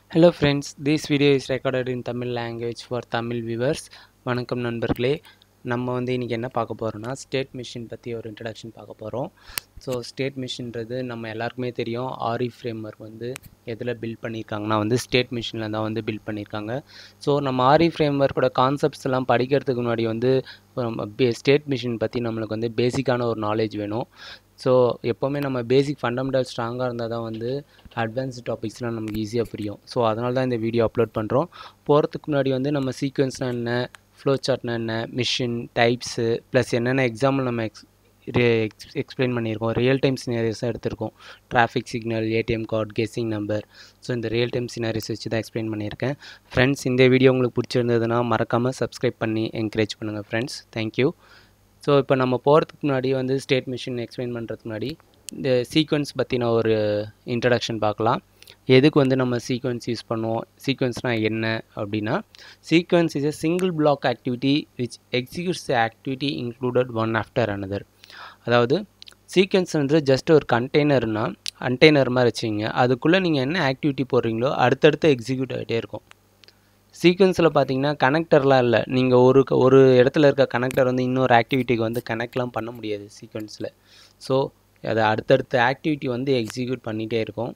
Hello friends, this video is recorded in Tamil language for Tamil viewers. வணக்கம் நண்பர்களே நம்ம வந்து இன்றைக்கி என்ன பார்க்க போகிறோம்னா ஸ்டேட் மிஷின் பற்றி ஒரு இன்ட்ரடக்ஷன் பார்க்க போகிறோம் ஸோ ஸ்டேட் மிஷின்றது நம்ம எல்லாருக்குமே தெரியும் ஆரி ஃப்ரேம் ஒர்க் வந்து எதில் பில்ட் பண்ணியிருக்காங்கன்னா வந்து ஸ்டேட் மிஷினில் தான் வந்து பில்ட் பண்ணியிருக்காங்க ஸோ நம்ம ஆரி ஃப்ரேம் ஒர்க்கோட கான்செப்ட்ஸ் எல்லாம் படிக்கிறதுக்கு முன்னாடி வந்து ஸ்டேட் மிஷின் பற்றி நம்மளுக்கு வந்து பேசிக்கான ஒரு நாலேஜ் வேணும் ஸோ எப்போவுமே நம்ம பேசிக் ஃபண்டமெண்டல் ஸ்ட்ராங்காக இருந்தால் தான் வந்து அட்வான்ஸ்டு டாபிக்ஸ்லாம் நமக்கு ஈஸியாக புரியும் ஸோ அதனால தான் இந்த வீடியோ அப்லோட் பண்ணுறோம் போகிறதுக்கு முன்னாடி வந்து நம்ம சீக்வன்ஸ்னால் என்ன ஃப்ளோ சார்ட்னா என்ன மிஷின் டைப்ஸு ப்ளஸ் என்னென்ன எக்ஸாம்பிள் நம்ம எக்ஸ் எக்ஸ் எக்ஸ்பிளைன் பண்ணியிருக்கோம் ரியல் டைம் சினாரிஸாக எடுத்திருக்கோம் traffic signal ATM card guessing number so இந்த ரியல் டைம் சினாரிஸ் வச்சு தான் எக்ஸ்பிளைன் பண்ணியிருக்கேன் ஃப்ரெண்ட்ஸ் இந்த வீடியோ உங்களுக்கு பிடிச்சிருந்ததுன்னா மறக்காமல் சப்ஸ்கிரைப் பண்ணி என்கரேஜ் பண்ணுங்கள் ஃப்ரெண்ட்ஸ் தேங்க்யூ ஸோ இப்போ நம்ம போகிறதுக்கு முன்னாடி வந்து ஸ்டேட் மிஷின் எக்ஸ்பிளைன் பண்ணுறதுக்கு முன்னாடி இந்த சீக்வன்ஸ் பற்றின ஒரு இன்ட்ரடக்ஷன் பார்க்கலாம் எதுக்கு வந்து நம்ம சீக்வன்ஸ் யூஸ் பண்ணுவோம் சீக்வன்ஸ்னால் என்ன அப்படின்னா sequence is a single block activity which executes the activity included one after another அதாவது சீக்வன்ஸ்ன்றது ஜஸ்ட் ஒரு கண்டெய்னர்னா கண்டெய்னர் மாதிரி வச்சுங்க அதுக்குள்ளே நீங்கள் என்ன ஆக்டிவிட்டி போடுறீங்களோ அடுத்தடுத்து எக்ஸிக்யூட் ஆகிட்டே இருக்கும் சீக்வன்ஸில் பார்த்தீங்கன்னா கனெக்டர்லாம் இல்லை நீங்கள் ஒரு ஒரு இடத்துல இருக்க கனெக்டர் வந்து இன்னொரு ஆக்டிவிட்டிக்கு வந்து கனெக்ட்லாம் பண்ண முடியாது சீக்வன்ஸில் ஸோ அதை அடுத்தடுத்த ஆக்டிவிட்டி வந்து எக்ஸிக்யூட் பண்ணிகிட்டே இருக்கும்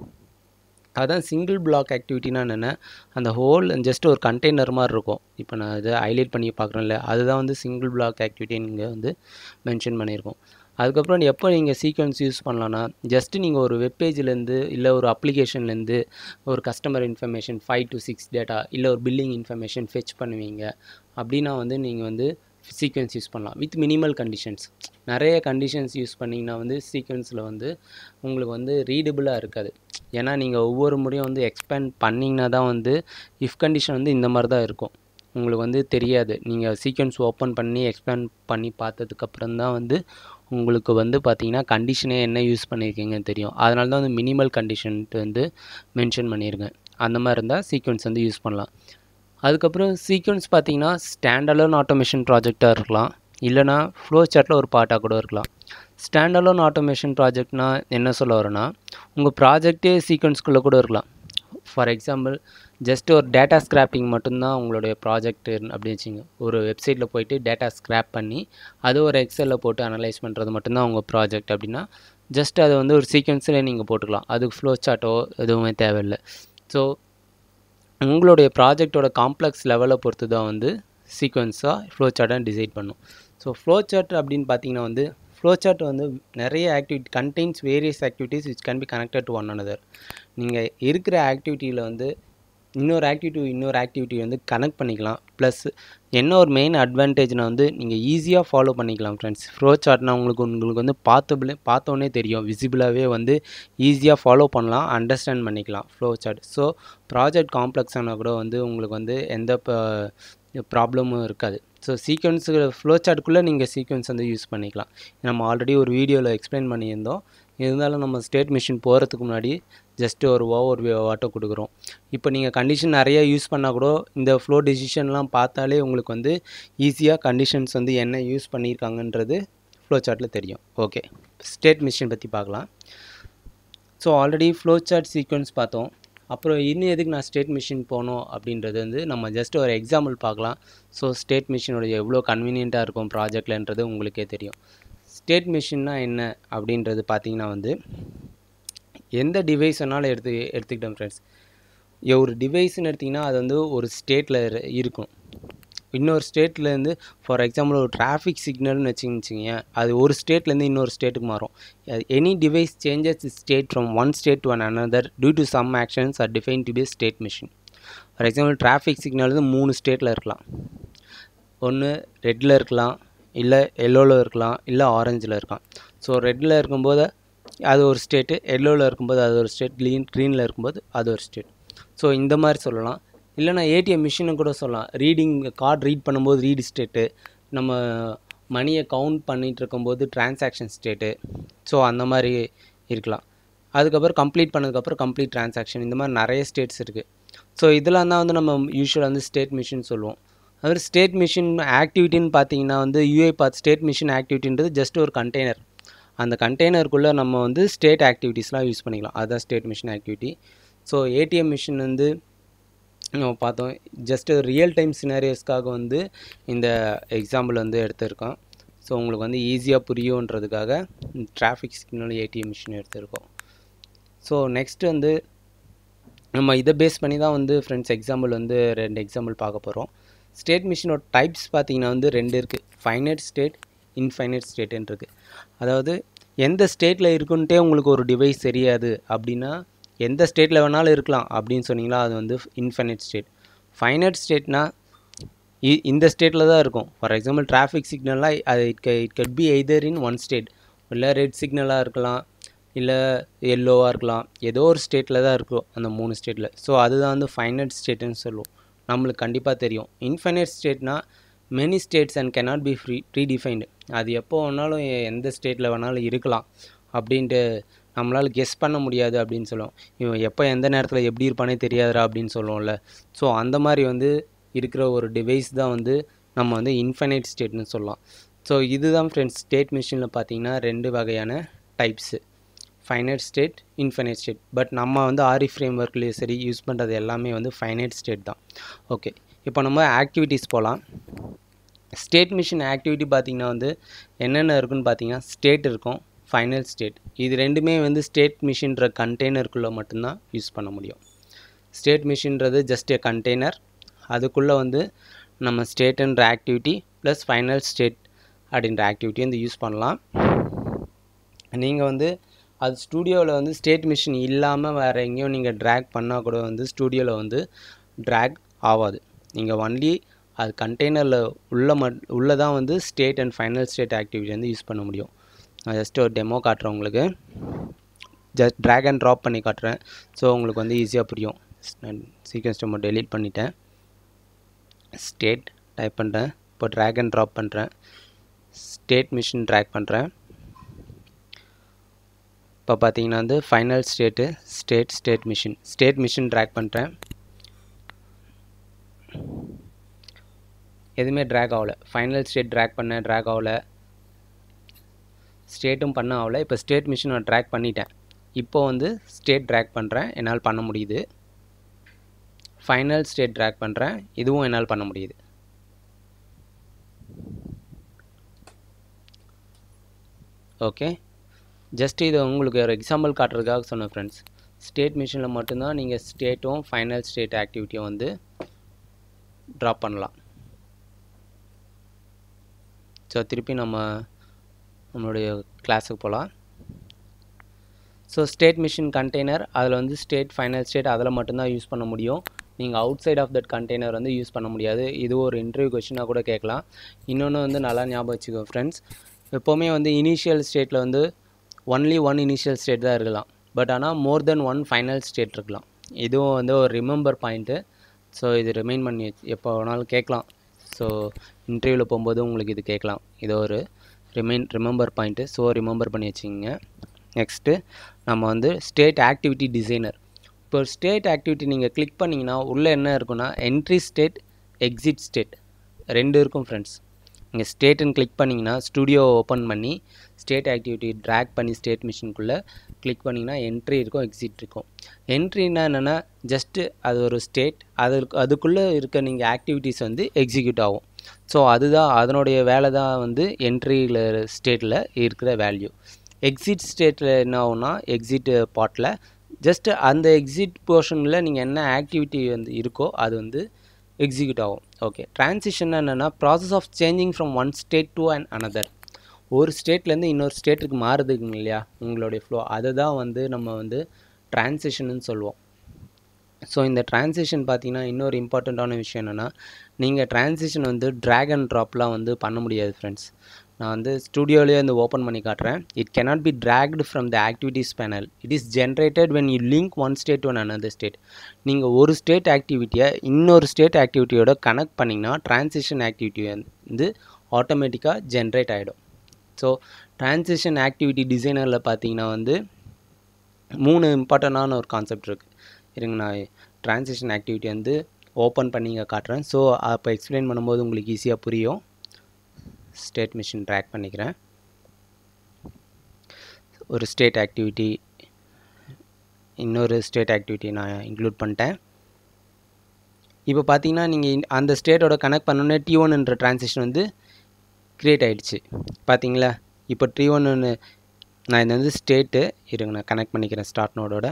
அதான் சிங்கிள் பிளாக் ஆக்டிவிட்டினா என்னென்ன அந்த ஹோல் ஜஸ்ட் ஒரு கண்டெய்னர் மாதிரி இருக்கும் இப்போ நான் இதை ஹைலைட் பண்ணி பார்க்குறேன்ல அதுதான் வந்து சிங்கிள் பிளாக் ஆக்டிவிட்டி நீங்கள் வந்து மென்ஷன் பண்ணியிருக்கோம் அதுக்கப்புறம் எப்போ நீங்கள் சீக்வன்ஸ் யூஸ் பண்ணலான்னா ஜஸ்ட்டு நீங்கள் ஒரு வெப்பேஜ்லேருந்து இல்லை ஒரு அப்ளிகேஷன்லேருந்து ஒரு customer information five to six data இல்லை ஒரு பில்லிங் இன்ஃபர்மேஷன் ஃபெச் பண்ணுவீங்க அப்படின்னா வந்து நீங்கள் வந்து சீக்வன்ஸ் யூஸ் பண்ணலாம் வித் மினிமல் கண்டிஷன்ஸ் நிறைய கண்டிஷன்ஸ் யூஸ் பண்ணிங்கன்னா வந்து சீக்வன்ஸில் வந்து உங்களுக்கு வந்து ரீடபுளாக இருக்காது ஏன்னா நீங்கள் ஒவ்வொரு முறையும் வந்து எக்ஸ்பேண்ட் பண்ணிங்கன்னா தான் வந்து இஃப் கண்டிஷன் வந்து இந்த மாதிரி தான் இருக்கும் உங்களுக்கு வந்து தெரியாது நீங்கள் சீக்வன்ஸ் ஓப்பன் பண்ணி எக்ஸ்பேண்ட் பண்ணி பார்த்ததுக்கப்புறம் தான் வந்து உங்களுக்கு வந்து பார்த்தீங்கன்னா கண்டிஷனே என்ன யூஸ் பண்ணியிருக்கீங்கன்னு தெரியும் அதனால தான் வந்து மினிமல் கண்டிஷன்ட்டு வந்து மென்ஷன் பண்ணியிருக்கேன் அந்த மாதிரி இருந்தால் சீக்வன்ஸ் வந்து யூஸ் பண்ணலாம் அதுக்கப்புறம் சீக்வன்ஸ் பார்த்தீங்கன்னா ஸ்டாண்டலோன் ஆட்டோமேஷன் ப்ராஜெக்டாக இருக்கலாம் இல்லைனா ஃப்ளோ சார்ட்டில் ஒரு பார்ட்டாக கூட இருக்கலாம் ஸ்டாண்டலோன் ஆட்டோமேஷன் ப்ராஜெக்ட்னா என்ன சொல்ல வரேன்னா உங்கள் ப்ராஜெக்டே சீக்வன்ஸ்குள்ளே கூட இருக்கலாம் ஃபார் எக்ஸாம்பிள் ஜஸ்ட் ஒரு டேட்டா ஸ்க்ராப்பிங் மட்டும்தான் உங்களுடைய ப்ராஜெக்ட் அப்படின்னு வச்சுங்க ஒரு வெப்சைட்டில் போயிட்டு டேட்டா ஸ்க்ராப் பண்ணி அது ஒரு எக்ஸலில் போட்டு அனலைஸ் பண்ணுறது மட்டும்தான் உங்கள் ப்ராஜெக்ட் அப்படின்னா ஜஸ்ட் அதை வந்து ஒரு சீக்வன்ஸில் நீங்கள் போட்டுக்கலாம் அதுக்கு ஃப்ளோ சார்ட்டோ எதுவுமே தேவையில்லை ஸோ உங்களுடைய ப்ராஜெக்டோட காம்ப்ளெக்ஸ் லெவலை பொறுத்து தான் வந்து சீக்வன்ஸாக ஃப்ளோ சார்ட்டாக டிசைட் பண்ணும் ஸோ ஃப்ளோ சார்ட் அப்படின்னு பார்த்தீங்கன்னா வந்து ஃப்ளோ சார்ட் வந்து நிறைய activity contains various activities which can be connected to one another நீங்கள் இருக்கிற ஆக்டிவிட்டியில் வந்து இன்னொரு ஆக்டிவிட்டி இன்னொரு ஆக்டிவிட்டி வந்து கனெக்ட் பண்ணிக்கலாம் ப்ளஸ் என்ன ஒரு மெயின் அட்வான்டேஜ்னால் வந்து நீங்கள் ஈஸியாக ஃபாலோ பண்ணிக்கலாம் ஃப்ரெண்ட்ஸ் ஃப்ளோ சார்ட்னா உங்களுக்கு உங்களுக்கு வந்து பார்த்து பார்த்தோன்னே தெரியும் விசிபிளாகவே வந்து ஈஸியாக ஃபாலோ பண்ணலாம் அண்டர்ஸ்டாண்ட் பண்ணிக்கலாம் ஃப்ளோ சார்ட் ஸோ ப்ராஜெக்ட் காம்ப்ளெக்ஸானால் கூட வந்து உங்களுக்கு வந்து எந்த ப்ராப்ளமும் இருக்காது ஸோ சீக்வன்ஸு ஃப்ளோ சார்ட்டுக்குள்ளே நீங்கள் சீக்வன்ஸ் வந்து யூஸ் பண்ணிக்கலாம் நம்ம ஆல்ரெடி ஒரு வீடியோவில் எக்ஸ்பிளைன் பண்ணியிருந்தோம் இருந்தாலும் நம்ம ஸ்டேட் மிஷின் போகிறதுக்கு முன்னாடி ஜஸ்ட்டு ஒரு ஓவர் வாட்டோ கொடுக்குறோம் இப்போ நீங்கள் கண்டிஷன் நிறையா யூஸ் பண்ணால் கூட இந்த ஃப்ளோ டெசிஷன்லாம் பார்த்தாலே உங்களுக்கு வந்து ஈஸியாக கண்டிஷன்ஸ் வந்து என்ன யூஸ் பண்ணியிருக்காங்கன்றது ஃப்ளோ சார்ட்டில் தெரியும் ஓகே ஸ்டேட் மிஷின் பற்றி பார்க்கலாம் so already flow chart sequence பார்த்தோம் அப்புறம் இன்னும் எதுக்கு நான் ஸ்டேட் மிஷின் போனோம் அப்படின்றது வந்து நம்ம ஜஸ்ட் ஒரு எக்ஸாம்பிள் பார்க்கலாம் ஸோ ஸ்டேட் மிஷினோட எவ்வளோ கன்வீனியண்ட்டாக இருக்கும் ப்ராஜெக்ட்லன்றது உங்களுக்கே தெரியும் ஸ்டேட் மிஷின்னா என்ன அப்படின்றது பார்த்தீங்கன்னா வந்து எந்த டிவைஸ் வேணாலும் எடுத்து எடுத்துக்கிட்டோம் ஃப்ரெண்ட்ஸ் ஒரு டிவைஸ்னு எடுத்திங்கன்னா அது வந்து ஒரு ஸ்டேட்டில் இருக்கும் இன்னொரு ஸ்டேட்லேருந்து ஃபார் எக்ஸாம்பிள் ஒரு டிராஃபிக் சிக்னல்னு வச்சுக்கிச்சிங்க அது ஒரு ஸ்டேட்லேருந்து இன்னொரு ஸ்டேட்டுக்கு மாறும் any device changes state from one state to an another due to some actions are defined to be state machine for example traffic signal வந்து மூணு ஸ்டேட்டில் இருக்கலாம் ஒன்று ரெட்டில் இருக்கலாம் இல்லை எல்லோவில் இருக்கலாம் இல்லை ஆரஞ்சில் இருக்கலாம் ஸோ ரெட்டில் இருக்கும்போது அது ஒரு ஸ்டேட்டு எல்லோவில் இருக்கும்போது அது ஒரு ஸ்டேட் க்ரீன் க்ரீனில் இருக்கும்போது அது ஒரு ஸ்டேட் ஸோ இந்த மாதிரி சொல்லலாம் இல்லைனா ஏடிஎம் மிஷினை கூட சொல்லலாம் ரீடிங் கார்டு ரீட் பண்ணும்போது ரீட் ஸ்டேட்டு நம்ம மணியை கவுண்ட் பண்ணிகிட்டு இருக்கும்போது டிரான்சாக்ஷன் ஸ்டேட்டு ஸோ அந்த மாதிரி இருக்கலாம் அதுக்கப்புறம் கம்ப்ளீட் பண்ணதுக்கப்புறம் கம்ப்ளீட் டிரான்சாக்ஷன் இந்த மாதிரி நிறைய ஸ்டேட்ஸ் இருக்குது ஸோ இதெல்லாம் தான் வந்து நம்ம யூஸ்வலாக வந்து ஸ்டேட் மிஷின் சொல்லுவோம் அது ஸ்டேட் மிஷின் ஆக்டிவிட்டின்னு பார்த்தீங்கன்னா வந்து யூஐ பார்த்து ஸ்டேட் மிஷின் ஆக்டிவிட்டின்றது ஜஸ்ட் ஒரு கண்டெய்னர் அந்த கண்டெய்னருக்குள்ளே நம்ம வந்து ஸ்டேட் ஆக்டிவிட்டீஸ்லாம் யூஸ் பண்ணிக்கலாம் அதுதான் state machine activity so ATM machine வந்து நம்ம பார்த்தோம் ஜஸ்ட் ரியல் டைம் சினாரியோஸ்க்காக வந்து இந்த எக்ஸாம்பிள் வந்து எடுத்திருக்கோம் ஸோ உங்களுக்கு வந்து ஈஸியாக புரியுன்றதுக்காக டிராஃபிக் சிக்னல் ஏடிஎம் மிஷின் எடுத்திருக்கோம் ஸோ நெக்ஸ்ட் வந்து நம்ம இதை பேஸ் பண்ணி தான் வந்து ஃப்ரெண்ட்ஸ் எக்ஸாம்பிள் வந்து ரெண்டு எக்ஸாம்பிள் பார்க்க போகிறோம் ஸ்டேட் மிஷினோட டைப்ஸ் பார்த்தீங்கன்னா வந்து ரெண்டு இருக்குது ஃபைனைட் ஸ்டேட் இன்ஃபைனைட் ஸ்டேட்டுன்னு இருக்குது அதாவது எந்த ஸ்டேட்டில் இருக்குன்ட்டே உங்களுக்கு ஒரு டிவைஸ் தெரியாது அப்படின்னா எந்த ஸ்டேட்டில் வேணாலும் இருக்கலாம் அப்படின்னு சொன்னீங்களா அது வந்து இன்ஃபைனைட் ஸ்டேட் ஃபைனைட் ஸ்டேட்னா இந்த ஸ்டேட்டில் தான் இருக்கும் ஃபார் எக்ஸாம்பிள் டிராஃபிக் சிக்னல்லாம் அது it it could be either in one state இல்லை ரெட் சிக்னலாக இருக்கலாம் இல்லை எல்லோவாக இருக்கலாம் ஏதோ ஒரு ஸ்டேட்டில் தான் இருக்கும் அந்த மூணு ஸ்டேட்டில் ஸோ அதுதான் வந்து ஃபைனைட் ஸ்டேட்டுன்னு சொல்லுவோம் நம்மளுக்கு கண்டிப்பாக தெரியும் இன்ஃபைனைட் ஸ்டேட்னா many states and cannot be free predefined அது எப்போ வேணாலும் எந்த ஸ்டேட்டில் வேணாலும் இருக்கலாம் அப்படின்ட்டு நம்மளால் கெஸ் பண்ண முடியாது அப்படின்னு சொல்லுவோம் இவன் எப்போ எந்த நேரத்தில் எப்படி இருப்பானே தெரியாதுடா அப்படின்னு சொல்லுவோம்ல ஸோ அந்த மாதிரி வந்து இருக்கிற ஒரு டிவைஸ் தான் வந்து நம்ம வந்து இன்ஃபைனைட் ஸ்டேட்னு சொல்லலாம் ஸோ இதுதான் ஃப்ரெண்ட்ஸ் ஸ்டேட் மிஷினில் பார்த்தீங்கன்னா ரெண்டு வகையான types finite state infinite state but நம்ம வந்து ஆரி ஃப்ரேம் ஒர்க்லேயும் சரி யூஸ் பண்ணுறது எல்லாமே வந்து ஃபைனைட் ஸ்டேட் தான் ஓகே இப்போ நம்ம ஆக்டிவிட்டீஸ் போகலாம் ஸ்டேட் மிஷின் ஆக்டிவிட்டி பார்த்திங்கன்னா வந்து என்னென்ன இருக்குன்னு பார்த்தீங்கன்னா ஸ்டேட் இருக்கும் ஃபைனல் ஸ்டேட் இது ரெண்டுமே வந்து ஸ்டேட் மிஷின்ற கண்டெய்னருக்குள்ளே மட்டும்தான் யூஸ் பண்ண முடியும் ஸ்டேட் மிஷின்றது ஜஸ்ட் எ கண்டெய்னர் அதுக்குள்ளே வந்து நம்ம ஸ்டேட்டுன்ற ஆக்டிவிட்டி ப்ளஸ் ஃபைனல் ஸ்டேட் அப்படின்ற ஆக்டிவிட்டி வந்து யூஸ் பண்ணலாம் நீங்கள் வந்து அது ஸ்டூடியோவில் வந்து ஸ்டேட் மிஷின் இல்லாமல் வேறு எங்கேயும் நீங்கள் ட்ராக் பண்ணால் கூட வந்து ஸ்டூடியோவில் வந்து ட்ராக் ஆகாது நீங்கள் ஒன்லி அது கண்டெய்னரில் உள்ள மட் உள்ளே தான் வந்து state and final state activity வந்து யூஸ் பண்ண முடியும் நான் ஜஸ்ட் ஒரு டெமோ காட்டுறேன் உங்களுக்கு ஜஸ்ட் ட்ராக் அண்ட் ட்ராப் பண்ணி காட்டுறேன் ஸோ உங்களுக்கு வந்து ஈஸியாக புரியும் நான் சீக்வன்ஸ் நம்ம டெலீட் பண்ணிட்டேன் ஸ்டேட் டைப் பண்ணுறேன் இப்போ ட்ராக் அண்ட் ட்ராப் பண்ணுறேன் ஸ்டேட் மிஷின் ட்ராக் பண்ணுறேன் இப்போ பார்த்தீங்கன்னா வந்து final state state state machine state machine drag பண்ணுறேன் எதுவுமே ட்ராக் ஆகல ஃபைனல் ஸ்டேட் ட்ராக் பண்ண ட்ராக் ஆகல ஸ்டேட்டும் பண்ண ஆகல இப்போ ஸ்டேட் மிஷின் நான் ட்ராக் பண்ணிட்டேன் இப்போ வந்து ஸ்டேட் ட்ராக் பண்ணுறேன் என்னால் பண்ண முடியுது ஃபைனல் ஸ்டேட் ட்ராக் பண்ணுறேன் இதுவும் என்னால் பண்ண முடியுது ஓகே ஜஸ்ட் இது உங்களுக்கு ஒரு எக்ஸாம்பிள் காட்டுறதுக்காக சொன்னேன் ஃப்ரெண்ட்ஸ் ஸ்டேட் மிஷினில் மட்டும்தான் நீங்கள் ஸ்டேட்டும் ஃபைனல் ஸ்டேட் ஆக்டிவிட்டியும் வந்து ட்ராப் பண்ணலாம் ஸோ திருப்பி நம்ம நம்மளுடைய கிளாஸுக்கு போகலாம் ஸோ ஸ்டேட் மிஷின் கண்டெய்னர் அதில் வந்து ஸ்டேட் ஃபைனல் ஸ்டேட் அதில் மட்டும்தான் யூஸ் பண்ண முடியும் நீங்கள் outside of that container வந்து யூஸ் பண்ண முடியாது இது ஒரு இன்டர்வியூ கொஷினாக கூட கேட்கலாம் இன்னொன்று வந்து நல்லா ஞாபகம் வச்சுக்கோ ஃப்ரெண்ட்ஸ் எப்போவுமே வந்து இனிஷியல் ஸ்டேட்டில் வந்து ஒன்லி ஒன் இனிஷியல் ஸ்டேட் தான் இருக்கலாம் பட் ஆனால் more then one final state இருக்கலாம் இதுவும் வந்து ஒரு ரிமெம்பர் பாயிண்ட்டு ஸோ இது ரிமைன் பண்ணி வச்சு எப்போ வேணாலும் கேட்கலாம் ஸோ இன்டர்வியூவில் போகும்போது உங்களுக்கு இது கேட்கலாம் இது ஒரு remain remember point so remember பண்ணி வச்சுக்கோங்க நெக்ஸ்ட்டு நம்ம வந்து ஸ்டேட் ஆக்டிவிட்டி டிசைனர் இப்போ ஸ்டேட் ஆக்டிவிட்டி நீங்கள் கிளிக் பண்ணிங்கன்னா உள்ளே என்ன இருக்குன்னா என்ட்ரி ஸ்டேட் எக்ஸிட் ஸ்டேட் ரெண்டு இருக்கும் ஃப்ரெண்ட்ஸ் நீங்கள் ஸ்டேட்டுன்னு கிளிக் பண்ணிங்கன்னா ஸ்டூடியோ ஓப்பன் பண்ணி ஸ்டேட் ஆக்டிவிட்டி ட்ராக் பண்ணி ஸ்டேட் மிஷினுக்குள்ளே கிளிக் பண்ணிங்கன்னா என்ட்ரி இருக்கும் எக்ஸிட் இருக்கும் என்ட்ரினா என்னென்னா ஜஸ்ட்டு அது ஒரு ஸ்டேட் அது அதுக்குள்ளே இருக்க நீங்கள் ஆக்டிவிட்டீஸ் வந்து எக்ஸிக்யூட் ஆகும் ஸோ அதுதான் அதனுடைய வேலை தான் வந்து என்ட்ரியில் ஸ்டேட்டில் இருக்கிற வேல்யூ எக்ஸிட் ஸ்டேட்டில் என்ன ஆகும்னா எக்ஸிட் பார்ட்டில் ஜஸ்ட் அந்த எக்ஸிட் போர்ஷனில் நீங்கள் என்ன ஆக்டிவிட்டி வந்து இருக்கோ அது வந்து எக்ஸிக்யூட் ஆகும் ஓகே ட்ரான்சிஷன் என்னென்னா process of changing from one state to and another ஒரு ஸ்டேட்லேருந்து இன்னொரு ஸ்டேட்டுக்கு மாறுதுங்க இல்லையா உங்களுடைய ஃப்ளோ அதை தான் வந்து நம்ம வந்து ட்ரான்சிஷன்னு சொல்லுவோம் ஸோ இந்த ட்ரான்சிஷன் பார்த்தீங்கன்னா இன்னொரு இம்பார்ட்டண்ட்டான விஷயம் என்னென்னா நீங்கள் ட்ரான்சிஷன் வந்து ட்ராக் அண்ட் ட்ராப்லாம் வந்து பண்ண முடியாது ஃப்ரெண்ட்ஸ் நான் வந்து ஸ்டூடியோலேயே வந்து ஓப்பன் பண்ணி காட்டுறேன் it cannot be dragged from the activities panel it is generated when you link one state to another state நீங்கள் ஒரு ஸ்டேட் ஆக்டிவிட்டியை இன்னொரு ஸ்டேட் ஆக்டிவிட்டியோட கனெக்ட் பண்ணிங்கன்னா ட்ரான்சிஷன் ஆக்டிவிட்டி வந்து ஆட்டோமேட்டிக்காக ஜென்ரேட் ஆகிடும் ஸோ ட்ரான்சிஷன் ஆக்டிவிட்டி டிசைனரில் பார்த்தீங்கன்னா வந்து மூணு இம்பார்ட்டண்டான ஒரு கான்செப்ட் இருக்குது இருங்க நான் ட்ரான்சிஷன் ஆக்டிவிட்டி வந்து ஓப்பன் பண்ணி இங்கே காட்டுறேன் ஸோ அப்போ எக்ஸ்பிளைன் பண்ணும்போது உங்களுக்கு ஈஸியாக புரியும் ஸ்டேட் மிஷின் ட்ராக் பண்ணிக்கிறேன் ஒரு ஸ்டேட் ஆக்டிவிட்டி இன்னொரு ஸ்டேட் ஆக்டிவிட்டி நான் இன்க்ளூட் பண்ணிட்டேன் இப்போ பார்த்தீங்கன்னா நீங்கள் அந்த ஸ்டேட்டோட கனெக்ட் பண்ணோன்னே டி ஒன்ன்ற ட்ரான்சிஷன் வந்து க்ரியேட் ஆகிடுச்சு பார்த்தீங்களா இப்போ டி ஒன்னு நான் இது வந்து ஸ்டேட்டு இருங்க நான் கனெக்ட் பண்ணிக்கிறேன் ஸ்டார்ட் நோடோட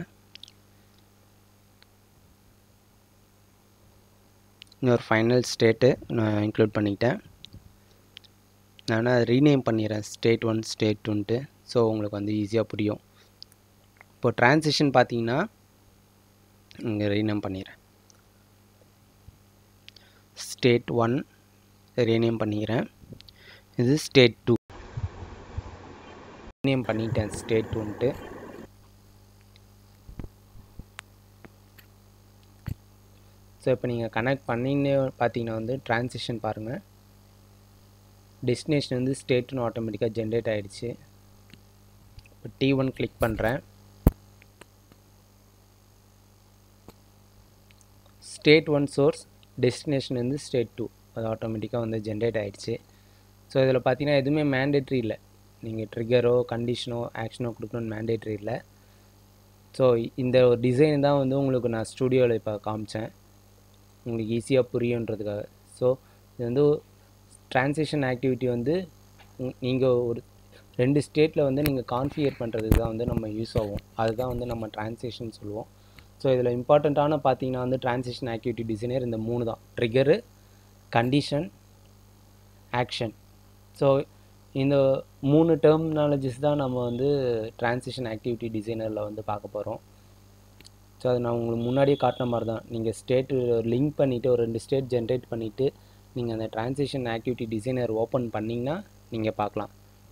இன்னொரு ஃபைனல் ஸ்டேட்டு நான் இன்க்ளூட் பண்ணிக்கிட்டேன் நான் அதை ரீநேம் பண்ணிடுறேன் ஸ்டேட் ஒன் ஸ்டேட் டூன்ட்டு ஸோ உங்களுக்கு வந்து ஈஸியாக புரியும் இப்போ ட்ரான்சிஷன் பார்த்தீங்கன்னா இங்கே ரீநேம் பண்ணிடுறேன் ஸ்டேட் ஒன் ரீநேம் பண்ணிக்கிறேன் இது ஸ்டேட் டூ ரீநேம் பண்ணிட்டேன் ஸ்டேட் டூன்ட்டு ஸோ இப்போ நீங்கள் கனெக்ட் பண்ணின்னு பார்த்தீங்கன்னா வந்து ட்ரான்சிஷன் பாருங்கள் டெஸ்டினேஷன் வந்து ஸ்டேட்னு ஆட்டோமேட்டிக்காக ஜென்ரேட் ஆகிடுச்சு இப்போ டி ஒன் கிளிக் பண்ணுறேன் ஸ்டேட் ஒன் சோர்ஸ் டெஸ்டினேஷன் வந்து ஸ்டேட் டூ அது ஆட்டோமேட்டிக்காக வந்து ஜென்ரேட் ஆகிடுச்சு ஸோ இதில் பார்த்தீங்கன்னா எதுவுமே மேண்டேட்ரி இல்லை நீங்கள் ட்ரிகரோ கண்டிஷனோ ஆக்ஷனோ கொடுக்கணும்னு மேண்டேட்ரி இல்லை ஸோ இந்த ஒரு டிசைன் தான் வந்து உங்களுக்கு நான் ஸ்டூடியோவில் இப்போ காமிச்சேன் உங்களுக்கு ஈஸியாக புரியுன்றதுக்காக ஸோ இது வந்து ட்ரான்சேக்ஷன் ஆக்டிவிட்டி வந்து நீங்கள் ஒரு ரெண்டு ஸ்டேட்டில் வந்து நீங்கள் கான்ஃபிகர் பண்ணுறதுக்கு தான் வந்து நம்ம யூஸ் ஆகும் அதுதான் வந்து நம்ம ட்ரான்சேக்ஷன் சொல்லுவோம் ஸோ இதில் இம்பார்ட்டண்ட்டான பார்த்தீங்கன்னா வந்து ட்ரான்சேக்ஷன் ஆக்டிவிட்டி டிசைனர் இந்த மூணு தான் ட்ரிகரு கண்டிஷன் ஆக்ஷன் ஸோ இந்த மூணு டெர்மினாலஜிஸ் தான் நம்ம வந்து ட்ரான்சிஷன் ஆக்டிவிட்டி டிசைனரில் வந்து பார்க்க போகிறோம் ஸோ அது நான் உங்களுக்கு முன்னாடியே காட்டின மாதிரி தான் நீங்கள் ஸ்டேட்டு லிங்க் பண்ணிவிட்டு ஒரு ரெண்டு ஸ்டேட் ஜென்ரேட் பண்ணிவிட்டு நீங்கள் அந்த ட்ரான்சிஷன் ஆக்டிவிட்டி டிசைனர் ஓப்பன் பண்ணிங்கன்னா நீங்கள் பார்க்கலாம்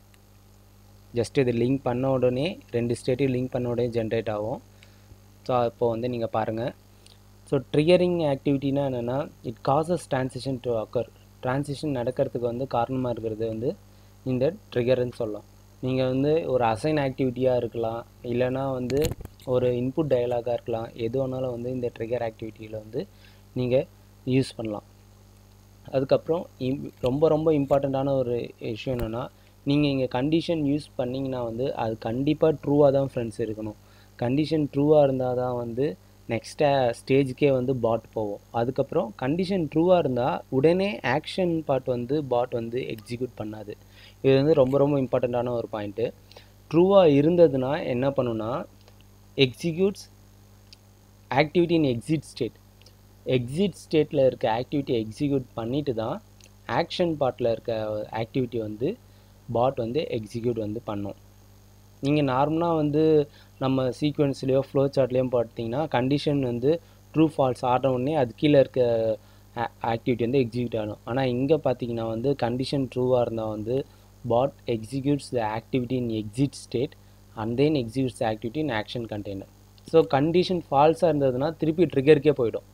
ஜஸ்ட் இது லிங்க் பண்ண உடனே ரெண்டு ஸ்டேட்டையும் லிங்க் பண்ண உடனே ஜென்ரேட் ஆகும் ஸோ அப்போ வந்து நீங்கள் பாருங்கள் ஸோ ட்ரிகரிங் ஆக்டிவிட்டினா என்னென்னா it causes transition to occur transition நடக்கிறதுக்கு வந்து காரணமாக இருக்கிறது வந்து இந்த ட்ரிகர்னு சொல்லலாம் நீங்கள் வந்து ஒரு அசைன் ஆக்டிவிட்டியாக இருக்கலாம் இல்லைனா வந்து ஒரு இன்புட் டயலாகாக இருக்கலாம் எது வேணாலும் வந்து இந்த ட்ரிகர் ஆக்டிவிட்டியில் வந்து நீங்கள் யூஸ் பண்ணலாம் அதுக்கப்புறம் ரொம்ப ரொம்ப இம்பார்ட்டண்ட்டான ஒரு விஷயம் என்னென்னா நீங்கள் இங்கே கண்டிஷன் யூஸ் பண்ணிங்கன்னா வந்து அது கண்டிப்பாக ட்ரூவாக தான் ஃப்ரெண்ட்ஸ் இருக்கணும் கண்டிஷன் ட்ரூவாக இருந்தால் தான் வந்து நெக்ஸ்ட் ஸ்டேஜுக்கே வந்து பாட் போவோம் அதுக்கப்புறம் கண்டிஷன் ட்ரூவாக இருந்தால் உடனே ஆக்ஷன் பார்ட் வந்து பாட் வந்து எக்ஸிக்யூட் பண்ணாது இது வந்து ரொம்ப ரொம்ப இம்பார்ட்டண்ட்டான ஒரு பாயிண்ட்டு ட்ரூவாக இருந்ததுன்னா என்ன பண்ணுன்னா executes activity in exit state exit ஸ்டேட்டில் இருக்க ஆக்டிவிட்டி எக்ஸிக்யூட் பண்ணிட்டு தான் ஆக்ஷன் பார்ட்டில் இருக்க ஆக்டிவிட்டி வந்து பாட் வந்து எக்ஸிக்யூட் வந்து பண்ணும் நீங்கள் நார்மலாக வந்து நம்ம சீக்வன்ஸ்லேயோ ஃப்ளோ சார்ட்லேயோ பார்த்தீங்கன்னா கண்டிஷன் வந்து ட்ரூ ஃபால்ஸ் ஆடுற உடனே அது கீழே இருக்க ஆக்டிவிட்டி வந்து எக்ஸிக்யூட் ஆகணும் ஆனால் இங்கே பார்த்தீங்கன்னா வந்து கண்டிஷன் ட்ரூவாக இருந்தால் வந்து bot executes the activity in exit state and then executes the activity in action container so condition ஃபால்ஸாக இருந்ததுன்னா திருப்பி ட்ரிகருக்கே போயிடும்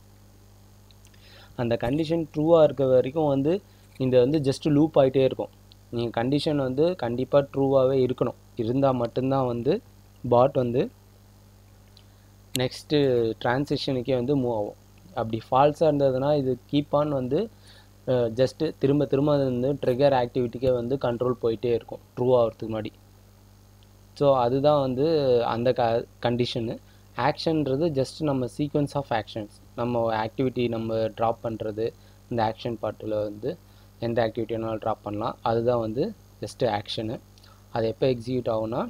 அந்த கண்டிஷன் ட்ரூவாக இருக்க வரைக்கும் வந்து இந்த வந்து ஜஸ்ட் லூப் ஆகிட்டே இருக்கும் நீங்கள் கண்டிஷன் வந்து கண்டிப்பாக ட்ரூவாகவே இருக்கணும் இருந்தால் மட்டும்தான் வந்து பாட் வந்து நெக்ஸ்ட்டு ட்ரான்சிஷனுக்கே வந்து மூவ் ஆகும் அப்படி ஃபால்ஸாக இருந்ததுன்னா இது கீப் ஆன் வந்து ஜஸ்ட்டு திரும்ப திரும்ப அது வந்து ட்ரிகர் ஆக்டிவிட்டிக்கே வந்து கண்ட்ரோல் போயிட்டே இருக்கும் ட்ரூ ஆகிறதுக்கு முன்னாடி ஸோ அதுதான் வந்து அந்த க கண்டிஷனு ஆக்ஷன்றது ஜஸ்ட் நம்ம சீக்வன்ஸ் ஆஃப் ஆக்ஷன்ஸ் நம்ம ஆக்டிவிட்டி நம்ம ட்ராப் பண்ணுறது இந்த ஆக்ஷன் பார்ட்டில் வந்து எந்த ஆக்டிவிட்டி வேணாலும் ட்ராப் பண்ணலாம் அதுதான் வந்து ஜஸ்ட்டு ஆக்ஷனு அது எப்போ எக்ஸிக்யூட் ஆகும்னா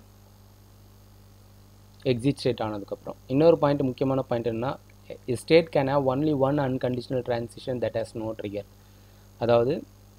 எக்ஸிட் ஸ்டேட் ஆனதுக்கப்புறம் இன்னொரு பாயிண்ட் முக்கியமான பாயிண்ட் என்னன்னா state can have only one unconditional transition that has no trigger அதாவது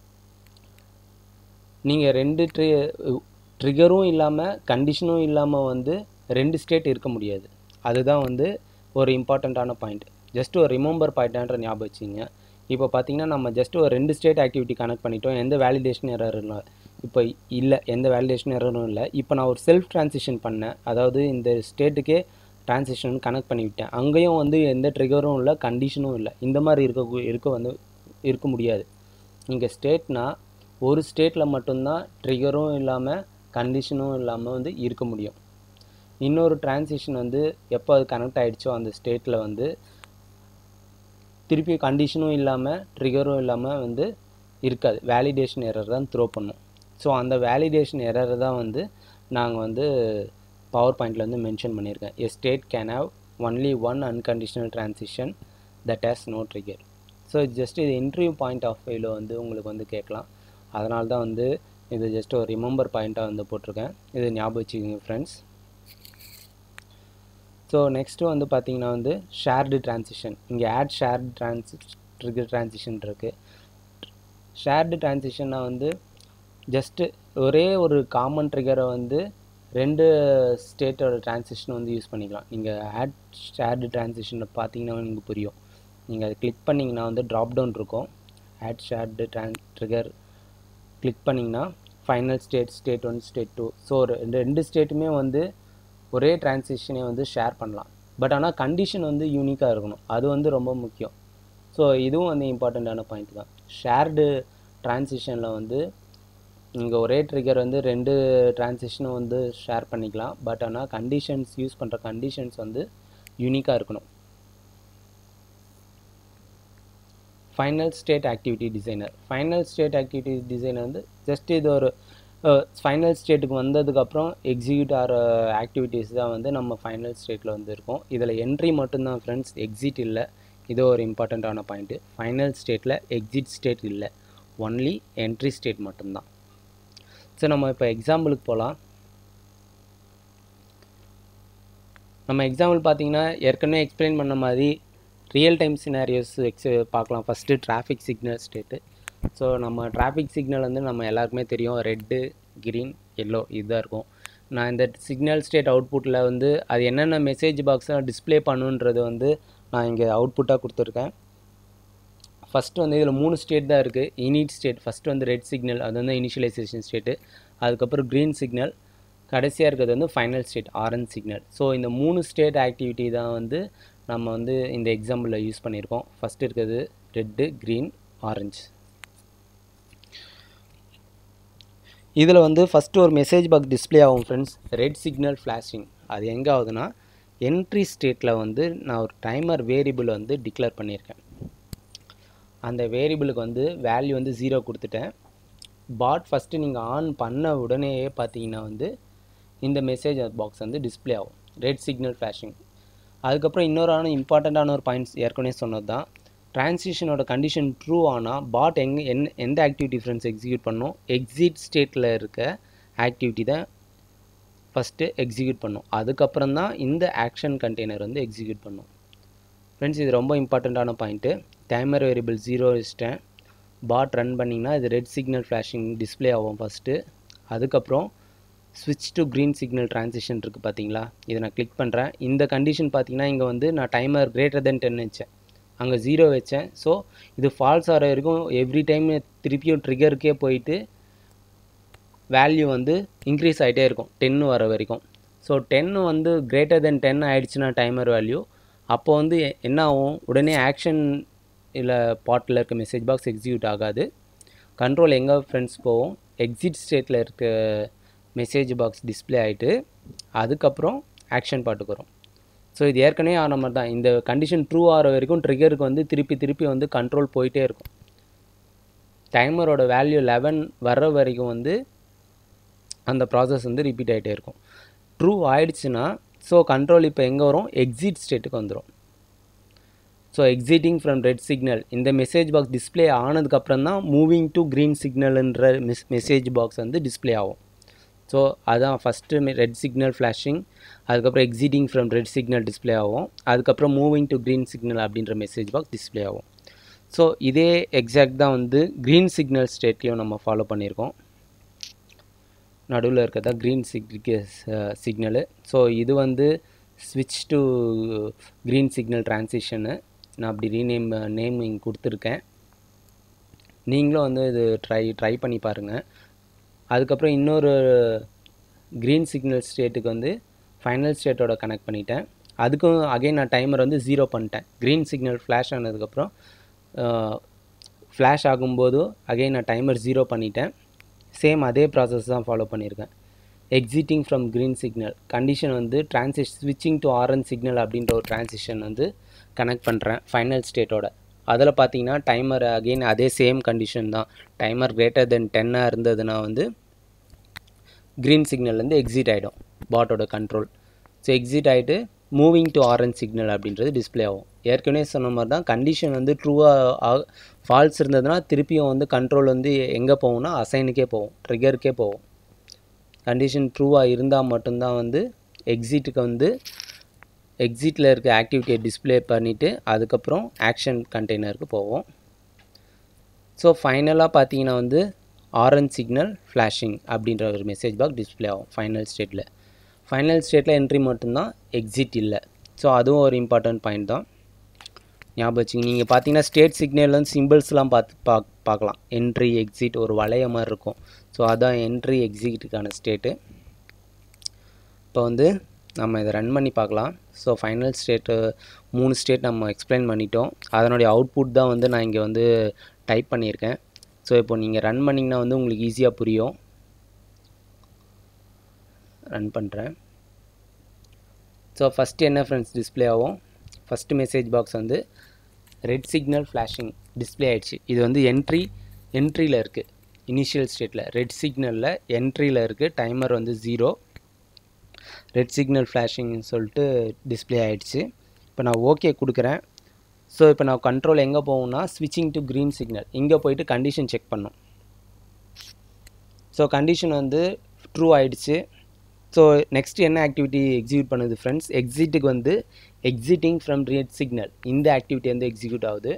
நீங்கள் ரெண்டு ட்ரி ட்ரிகரும் இல்லாமல் கண்டிஷனும் இல்லாமல் வந்து ரெண்டு ஸ்டேட் இருக்க முடியாது அதுதான் வந்து ஒரு இம்பார்ட்டண்ட்டான பாயிண்ட் ஜஸ்ட் ஒரு ரிமெம்பர் பாயிண்ட்டான்ற ஞாபகம் வச்சுங்க இப்போ பார்த்தீங்கன்னா நம்ம ஜஸ்ட் ஒரு ரெண்டு ஸ்டேட் ஆக்டிவிட்டி கனெக்ட் பண்ணிட்டோம் எந்த வேலிடேஷன் எரர் இல்லை இப்போ இல்லை எந்த வேலிடேஷன் எரரும் இல்லை இப்போ நான் ஒரு செல்ஃப் ட்ரான்சிஷன் பண்ணேன் அதாவது இந்த ஸ்டேட்டுக்கே ட்ரான்சிஷன் கனெக்ட் பண்ணி விட்டேன் அங்கேயும் வந்து எந்த ட்ரிகரும் இல்லை கண்டிஷனும் இல்லை இந்த மாதிரி இருக்க இருக்க வந்து இருக்க முடியாது இங்கே ஸ்டேட்னா ஒரு ஸ்டேட்டில் மட்டும்தான் ட்ரிகரும் இல்லாமல் கண்டிஷனும் இல்லாமல் வந்து இருக்க முடியும் இன்னொரு ட்ரான்சிஷன் வந்து எப்போ அது கனெக்ட் ஆகிடுச்சோ அந்த ஸ்டேட்டில் வந்து திருப்பி கண்டிஷனும் இல்லாமல் ட்ரிகரும் இல்லாமல் வந்து இருக்காது வேலிடேஷன் எரர் தான் த்ரோ பண்ணும் ஸோ அந்த வேலிடேஷன் எரர் தான் வந்து நாங்கள் வந்து பவர் பாயிண்டில் வந்து மென்ஷன் பண்ணியிருக்கேன் a state can have only one unconditional transition that has no trigger so just இது இன்டர்வியூ பாயிண்ட் ஆஃப் வியூவில் வந்து உங்களுக்கு வந்து கேட்கலாம் அதனால தான் வந்து இது ஜஸ்ட் ஒரு ரிமெம்பர் பாயிண்ட்டாக வந்து போட்டிருக்கேன் இது ஞாபகம் வச்சுக்கோங்க ஃப்ரெண்ட்ஸ் ஸோ நெக்ஸ்ட்டு வந்து பார்த்தீங்கன்னா வந்து ஷேர்டு ட்ரான்சிஷன் இங்கே add shared transition trigger transition இருக்குது ஷேர்டு ட்ரான்சிஷன்னா வந்து ஜஸ்ட்டு ஒரே ஒரு காமன் ட்ரிகரை வந்து ரெண்டு ஸ்டேட்டோட ட்ரான்சிஷன் வந்து யூஸ் பண்ணிக்கலாம் நீங்கள் ஆட் ஷேர்டு ட்ரான்சிஷனை பார்த்தீங்கன்னா உங்களுக்கு புரியும் நீங்கள் அதை கிளிக் பண்ணிங்கன்னா வந்து ட்ராப் டவுன் இருக்கும் add shared transition trigger click பண்ணிங்கன்னா final state state one state two so ரெண்டு ரெண்டு ஸ்டேட்டுமே வந்து ஒரே டிரான்சிஷனை வந்து ஷேர் பண்ணலாம் பட் ஆனால் கண்டிஷன் வந்து யூனிக்காக இருக்கணும் அது வந்து ரொம்ப முக்கியம் ஸோ இதுவும் வந்து இம்பார்ட்டண்ட்டான பாயிண்ட் தான் ஷேர்டு டிரான்சிஷனில் வந்து நீங்கள் ஒரே ட்ரிகர் வந்து ரெண்டு டிரான்சிஷனும் வந்து ஷேர் பண்ணிக்கலாம் பட் ஆனால் கண்டிஷன்ஸ் யூஸ் பண்ணுற கண்டிஷன்ஸ் வந்து யூனிக்காக இருக்கணும் final state activity designer final state activity designer வந்து ஜஸ்ட் இது ஒரு ஃபைனல் ஸ்டேட்டுக்கு வந்ததுக்கப்புறம் எக்ஸிக்யூட் ஆகிற ஆக்டிவிட்டீஸ் தான் வந்து நம்ம ஃபைனல் ஸ்டேட்டில் வந்து இருக்கும் இதில் என்ட்ரி மட்டும்தான் ஃப்ரெண்ட்ஸ் எக்ஸிட் இல்லை இது ஒரு இம்பார்ட்டண்ட்டான பாயிண்ட்டு ஃபைனல் ஸ்டேட்டில் எக்ஸிட் ஸ்டேட் இல்லை ஒன்லி என்ட்ரி ஸ்டேட் மட்டும்தான் ஸோ நம்ம இப்போ எக்ஸாம்பிளுக்கு போகலாம் நம்ம எக்ஸாம்பிள் பார்த்தீங்கன்னா ஏற்கனவே எக்ஸ்பிளைன் பண்ண மாதிரி ரியல் டைம் சினாரியோஸ் எக்ஸ் பார்க்கலாம் first traffic signal state so நம்ம டிராஃபிக் சிக்னல் வந்து நம்ம எல்லாருக்குமே தெரியும் ரெட்டு க்ரீன் எல்லோ இதுதான் இருக்கும் நான் இந்த சிக்னல் ஸ்டேட் அவுட்புட்டில் வந்து அது என்னென்ன மெசேஜ் பாக்ஸை டிஸ்பிளே பண்ணுன்றது வந்து நான் இங்கே அவுட்புட்டாக கொடுத்துருக்கேன் ஃபஸ்ட்டு வந்து இதில் மூணு ஸ்டேட் தான் இருக்குது இனிட் ஸ்டேட் ஃபஸ்ட்டு வந்து ரெட் சிக்னல் அது வந்து இனிஷியலைசேஷன் ஸ்டேட்டு அதுக்கப்புறம் க்ரீன் சிக்னல் கடைசியாக இருக்கிறது வந்து final state orange signal so இந்த மூணு ஸ்டேட் ஆக்டிவிட்டி தான் வந்து நம்ம வந்து இந்த எக்ஸாம்பிளில் யூஸ் பண்ணியிருக்கோம் ஃபஸ்ட்டு இருக்கிறது ரெட்டு க்ரீன் ஆரஞ்சு இதில் வந்து ஃபஸ்ட்டு ஒரு மெசேஜ் பாக்ஸ் டிஸ்பிளே ஆகும் ஃப்ரெண்ட்ஸ் ரெட் சிக்னல் ஃப்ளாஷிங் அது எங்கே ஆகுதுன்னா என்ட்ரி ஸ்டேட்டில் வந்து நான் ஒரு டைமர் வேரியபிள் வந்து டிக்ளேர் பண்ணியிருக்கேன் அந்த வேரியபிளுக்கு வந்து வேல்யூ வந்து ஜீரோ கொடுத்துட்டேன் பாட் ஃபஸ்ட்டு நீங்கள் ஆன் பண்ண உடனே பார்த்தீங்கன்னா வந்து இந்த மெசேஜ் பாக்ஸ் வந்து டிஸ்பிளே ஆகும் ரெட் சிக்னல் ஃப்ளாஷிங் அதுக்கப்புறம் இன்னொரு ஆன இம்பார்ட்டண்ட்டான ஒரு பாயிண்ட்ஸ் ஏற்கனவே சொன்னது தான் ட்ரான்சிஷனோட கண்டிஷன் ட்ரூ ஆனால் பாட் எங்கே என் எந்த ஆக்டிவிட்டி ஃப்ரெண்ட்ஸ் எக்ஸிக்யூட் பண்ணும் எக்ஸிட் ஸ்டேட்டில் இருக்க ஆக்டிவிட்டி தான் ஃபஸ்ட்டு எக்ஸிக்யூட் பண்ணும் அதுக்கப்புறம் தான் இந்த ஆக்ஷன் கண்டெய்னர் வந்து எக்ஸிக்யூட் பண்ணும் ஃப்ரெண்ட்ஸ் இது ரொம்ப இம்பார்ட்டண்ட்டான பாயிண்ட்டு டைமர் வேரியபிள் ஜீரோ வச்சிட்டேன் பாட் ரன் பண்ணிங்கன்னா இது ரெட் சிக்னல் ஃப்ளாஷிங் டிஸ்பிளே ஆகும் ஃபஸ்ட்டு அதுக்கப்புறம் ஸ்விட்ச் டு க்ரீன் சிக்னல் ட்ரான்சிஷன் இருக்குது பார்த்தீங்களா இதை நான் கிளிக் பண்ணுறேன் இந்த கண்டிஷன் பார்த்தீங்கன்னா இங்கே வந்து நான் டைமர் கிரேட்டர் தென் டென் வச்சேன் அங்கே ஜீரோ வச்சேன் ஸோ இது ஃபால்ஸ் ஆகிற வரைக்கும் எவ்ரி டைம் திருப்பியும் ட்ரிகருக்கே போயிட்டு வேல்யூ வந்து இன்க்ரீஸ் ஆகிட்டே இருக்கும் டென்னு வர வரைக்கும் ஸோ டென்னு வந்து கிரேட்டர் தென் டென் ஆகிடுச்சுன்னா டைமர் வேல்யூ அப்போ வந்து என்ன ஆகும் உடனே ஆக்ஷன் இல்லை பாட்டில் இருக்க மெசேஜ் பாக்ஸ் எக்ஸிக்யூட் ஆகாது கண்ட்ரோல் எங்கே ஃப்ரெண்ட்ஸ் போவோம் எக்ஸிட் ஸ்டேட்டில் இருக்க மெசேஜ் பாக்ஸ் டிஸ்பிளே ஆகிட்டு அதுக்கப்புறம் ஆக்ஷன் பாட்டுக்கு வரும் ஸோ இது ஏற்கனவே ஆன மாதிரி தான் இந்த கண்டிஷன் ட்ரூ ஆகிற வரைக்கும் ட்ரிகருக்கு வந்து திருப்பி திருப்பி வந்து கண்ட்ரோல் போயிட்டே இருக்கும் டைமரோட வேல்யூ லெவன் வர்ற வரைக்கும் வந்து அந்த ப்ராசஸ் வந்து ரிப்பீட் ஆகிட்டே இருக்கும் ட்ரூ ஆயிடுச்சுன்னா ஸோ கண்ட்ரோல் இப்போ எங்கே வரும் எக்ஸிட் ஸ்டேட்டுக்கு வந்துடும் so exiting from red signal இந்த மெசேஜ் பாக்ஸ் டிஸ்பிளே ஆனதுக்கப்புறம் தான் மூவிங் டு க்ரீன் சிக்னல்ன்ற மெஸ் மெசேஜ் பாக்ஸ் வந்து டிஸ்பிளே ஆகும் ஸோ அதான் ஃபஸ்ட்டு ரெட் சிக்னல் ஃப்ளாஷிங் அதுக்கப்புறம் exiting from red signal display ஆகும் அதுக்கப்புறம் மூவிங் டு க்ரீன் சிக்னல் அப்படின்ற மெசேஜ் பாக்ஸ் டிஸ்பிளே ஆகும் ஸோ இதே எக்ஸாக்ட் தான் வந்து க்ரீன் சிக்னல் ஸ்டேட்லேயும் நம்ம ஃபாலோ பண்ணியிருக்கோம் நடுவில் இருக்கிறதா க்ரீன் சிக் சிக்னலு ஸோ இது வந்து ஸ்விட்ச் டு க்ரீன் சிக்னல் ட்ரான்சிஷனு நான் அப்படி ரீநேம் நேம் இங்கே கொடுத்துருக்கேன் நீங்களும் வந்து இது ட்ரை ட்ரை பண்ணி பாருங்கள் அதுக்கப்புறம் இன்னொரு க்ரீன் சிக்னல் ஸ்டேட்டுக்கு வந்து ஃபைனல் ஸ்டேட்டோட கனெக்ட் பண்ணிட்டேன் அதுக்கும் அகைன் நான் டைமர் வந்து ஜீரோ பண்ணிட்டேன் க்ரீன் சிக்னல் ஃப்ளாஷ் ஆனதுக்கப்புறம் ஃப்ளாஷ் ஆகும்போது அகைன் நான் டைமர் ஜீரோ பண்ணிட்டேன் சேம் அதே ப்ராசஸ் தான் ஃபாலோ பண்ணியிருக்கேன் exiting from green signal condition வந்து ட்ரான்சிஷ் ஸ்விட்சிங் டு ஆரஞ்ச் சிக்னல் அப்படின்ற ஒரு ட்ரான்சிஷன் வந்து கனெக்ட் பண்ணுறேன் ஃபைனல் ஸ்டேட்டோட அதில் பார்த்தீங்கன்னா டைமர் அகெயின் அதே சேம் கண்டிஷன் தான் டைமர் கிரேட்டர் தென் டென்னாக இருந்ததுன்னா வந்து க்ரீன் சிக்னல்லேருந்து எக்ஸிட் ஆகிடும் பாட்டோட கண்ட்ரோல் ஸோ எக்ஸிட் ஆகிட்டு மூவிங் டு ஆரஞ்ச் சிக்னல் அப்படின்றது டிஸ்ப்ளே ஆகும் ஏற்கனவே சொன்ன மாதிரி தான் கண்டிஷன் வந்து ட்ரூவாக ஃபால்ஸ் இருந்ததுன்னா திருப்பியும் வந்து கண்ட்ரோல் வந்து எங்கே போகும்னா அசைனுக்கே போகும் ட்ரிகருக்கே போகும் கண்டிஷன் ட்ரூவாக இருந்தால் மட்டும்தான் வந்து எக்ஸிட்டுக்கு வந்து எக்ஸிட்டில் இருக்க ஆக்டிவிட்டியை டிஸ்ப்ளே பண்ணிவிட்டு அதுக்கப்புறம் ஆக்ஷன் கண்டெய்னருக்கு போவோம் ஸோ ஃபைனலாக பார்த்தீங்கன்னா வந்து ஆரஞ்ச் சிக்னல் ஃப்ளாஷிங் அப்படின்ற ஒரு மெசேஜ் பாக்ஸ் டிஸ்ப்ளே ஆகும் ஃபைனல் ஸ்டேட்டில் ஃபைனல் ஸ்டேட்டில் என்ட்ரி மட்டும்தான் எக்ஸிட் இல்லை ஸோ அதுவும் ஒரு இம்பார்ட்டன்ட் பாயிண்ட் தான் ஞாபகம் வச்சுங்க நீங்கள் பார்த்தீங்கன்னா ஸ்டேட் சிக்னல் வந்து சிம்பிள்ஸ்லாம் பார்த்து பா பார்க்கலாம் என்ட்ரி எக்ஸிட் ஒரு வளைய மாதிரி இருக்கும் ஸோ அதான் என்ட்ரி எக்ஸிட்டுக்கான ஸ்டேட்டு இப்போ வந்து நம்ம இதை ரன் பண்ணி பார்க்கலாம் ஸோ ஃபைனல் ஸ்டேட்டு மூணு ஸ்டேட் நம்ம எக்ஸ்பிளைன் பண்ணிட்டோம் அதனுடைய அவுட்புட் தான் வந்து நான் இங்கே வந்து டைப் பண்ணியிருக்கேன் ஸோ இப்போ நீங்கள் ரன் பண்ணிங்கன்னா வந்து உங்களுக்கு ஈஸியாக புரியும் ரன் பண்ணுறேன் ஸோ ஃபஸ்ட்டு என்ன ஃப்ரெண்ட்ஸ் டிஸ்ப்ளே ஆகும் ஃபஸ்ட்டு மெசேஜ் பாக்ஸ் வந்து ரெட் சிக்னல் ஃப்ளாஷிங் டிஸ்ப்ளே ஆயிடுச்சு இது வந்து என்ட்ரி என்ட்ரியில் இருக்குது இனிஷியல் ஸ்டேட்டில் ரெட் சிக்னலில் என்ட்ரியில் இருக்குது டைமர் வந்து ஜீரோ ரெட் சிக்னல் ஃப்ளாஷிங்னு சொல்லிட்டு டிஸ்ப்ளே ஆயிடுச்சு இப்போ நான் ஓகே கொடுக்குறேன் ஸோ இப்போ நான் கண்ட்ரோல் எங்கே போகும்னா ஸ்விட்சிங் டு க்ரீன் சிக்னல் இங்கே போயிட்டு கண்டிஷன் செக் பண்ணும் ஸோ கண்டிஷன் வந்து ட்ரூ ஆயிடுச்சு ஸோ நெக்ஸ்ட் என்ன ஆக்டிவிட்டி எக்ஸிக்யூட் பண்ணுது ஃப்ரெண்ட்ஸ் எக்ஸிட்டுக்கு வந்து எக்ஸிட்டிங் ஃப்ரம் ரெட் சிக்னல் இந்த ஆக்டிவிட்டி வந்து எக்ஸிக்யூட் ஆகுது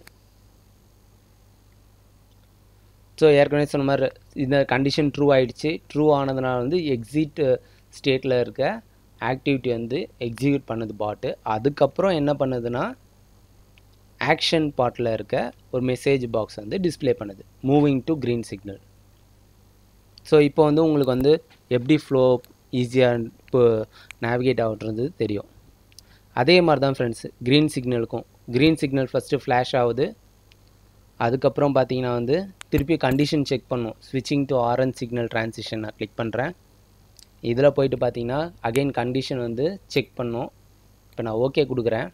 ஸோ ஏற்கனவே சொன்ன மாதிரி இந்த கண்டிஷன் ட்ரூ ஆயிடுச்சு ட்ரூ ஆனதுனால வந்து எக்ஸிட் ஸ்டேட்டில் இருக்க ஆக்டிவிட்டி வந்து எக்ஸிக்யூட் பண்ணுது பாட்டு அதுக்கப்புறம் என்ன பண்ணுதுன்னா ஆக்ஷன் பார்ட்டில் இருக்க ஒரு மெசேஜ் பாக்ஸ் வந்து டிஸ்ப்ளே பண்ணுது moving to green signal so இப்போ வந்து உங்களுக்கு வந்து எப்படி ஃப்ளோ ஈஸியாக இப்போ நேவிகேட் ஆகுன்றது தெரியும் அதே மாதிரி தான் ஃப்ரெண்ட்ஸ் க்ரீன் சிக்னலுக்கும் க்ரீன் சிக்னல் ஃபஸ்ட்டு ஃப்ளாஷ் ஆகுது அதுக்கப்புறம் பார்த்தீங்கன்னா வந்து திருப்பி கண்டிஷன் செக் பண்ணும் ஸ்விட்சிங் டு ஆரஞ்ச் சிக்னல் ட்ரான்சிஷன் நான் கிளிக் பண்ணுறேன் இதில் போயிட்டு பார்த்தீங்கன்னா அகைன் கண்டிஷன் வந்து செக் பண்ணும் இப்போ நான் ஓகே கொடுக்குறேன்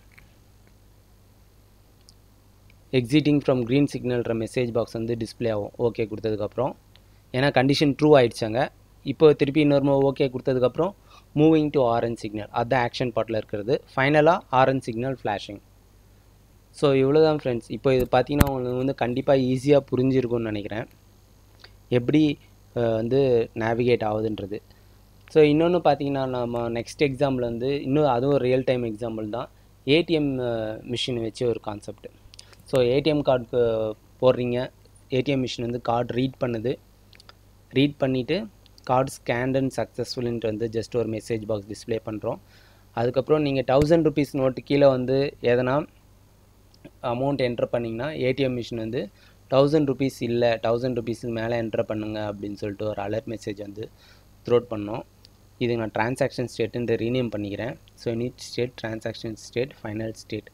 எக்ஸிட்டிங் ஃப்ரம் க்ரீன் சிக்னல்ன்ற மெசேஜ் பாக்ஸ் வந்து டிஸ்ப்ளே ஆகும் ஓகே கொடுத்ததுக்கப்புறம் ஏன்னா கண்டிஷன் ட்ரூ ஆயிடுச்சாங்க இப்போ திருப்பி இன்னொரு ஓகே கொடுத்ததுக்கப்புறம் மூவிங் டு ஆரஞ்ச் சிக்னல் அதுதான் ஆக்ஷன் பார்ட்டில் இருக்கிறது ஃபைனலாக ஆரஞ்ச் சிக்னல் ஃப்ளாஷிங் ஸோ இவ்வளோ தான் ஃப்ரெண்ட்ஸ் இப்போ இது பார்த்தீங்கன்னா உங்களுக்கு வந்து கண்டிப்பாக ஈஸியாக புரிஞ்சிருக்கும்னு நினைக்கிறேன் எப்படி அஹ், வந்து நேவிகேட் ஆகுதுன்றது ஸோ இன்னொன்று பார்த்தீங்கன்னா நம்ம நெக்ஸ்ட் எக்ஸாம்பிள் வந்து இன்னும் அதுவும் ரியல் டைம் எக்ஸாம்பிள் தான் ஏடிஎம் மிஷின் வச்சு ஒரு கான்செப்ட் ஸோ ஏடிஎம் கார்டுக்கு போடுறீங்க ஏடிஎம் மிஷின் வந்து கார்டு ரீட் பண்ணுது ரீட் பண்ணிவிட்டு கார்டு ஸ்கேண்ட் அண்ட் சக்ஸஸ்ஃபுல்ன்ட்டு வந்து ஜஸ்ட் ஒரு மெசேஜ் பாக்ஸ் டிஸ்ப்ளே பண்ணுறோம் அதுக்கப்புறம் நீங்கள் தௌசண்ட் ருபீஸ் நோட்டு கீழே வந்து எதனா அமௌண்ட் என்டர் பண்ணிங்கன்னா ஏடிஎம் மிஷின் வந்து தௌசண்ட் ருபீஸ் இல்லை தௌசண்ட் ருபீஸுக்கு மேலே என்டர் பண்ணுங்க அப்படின்னு சொல்லிட்டு ஒரு அலர்ட் மெசேஜ் வந்து த்ரோட் பண்ணோம் இது நான் டிரான்சாக்ஷன் ஸ்டேட்டுன்ட்டு ரீநேம் பண்ணிக்கிறேன் so init state transaction state final state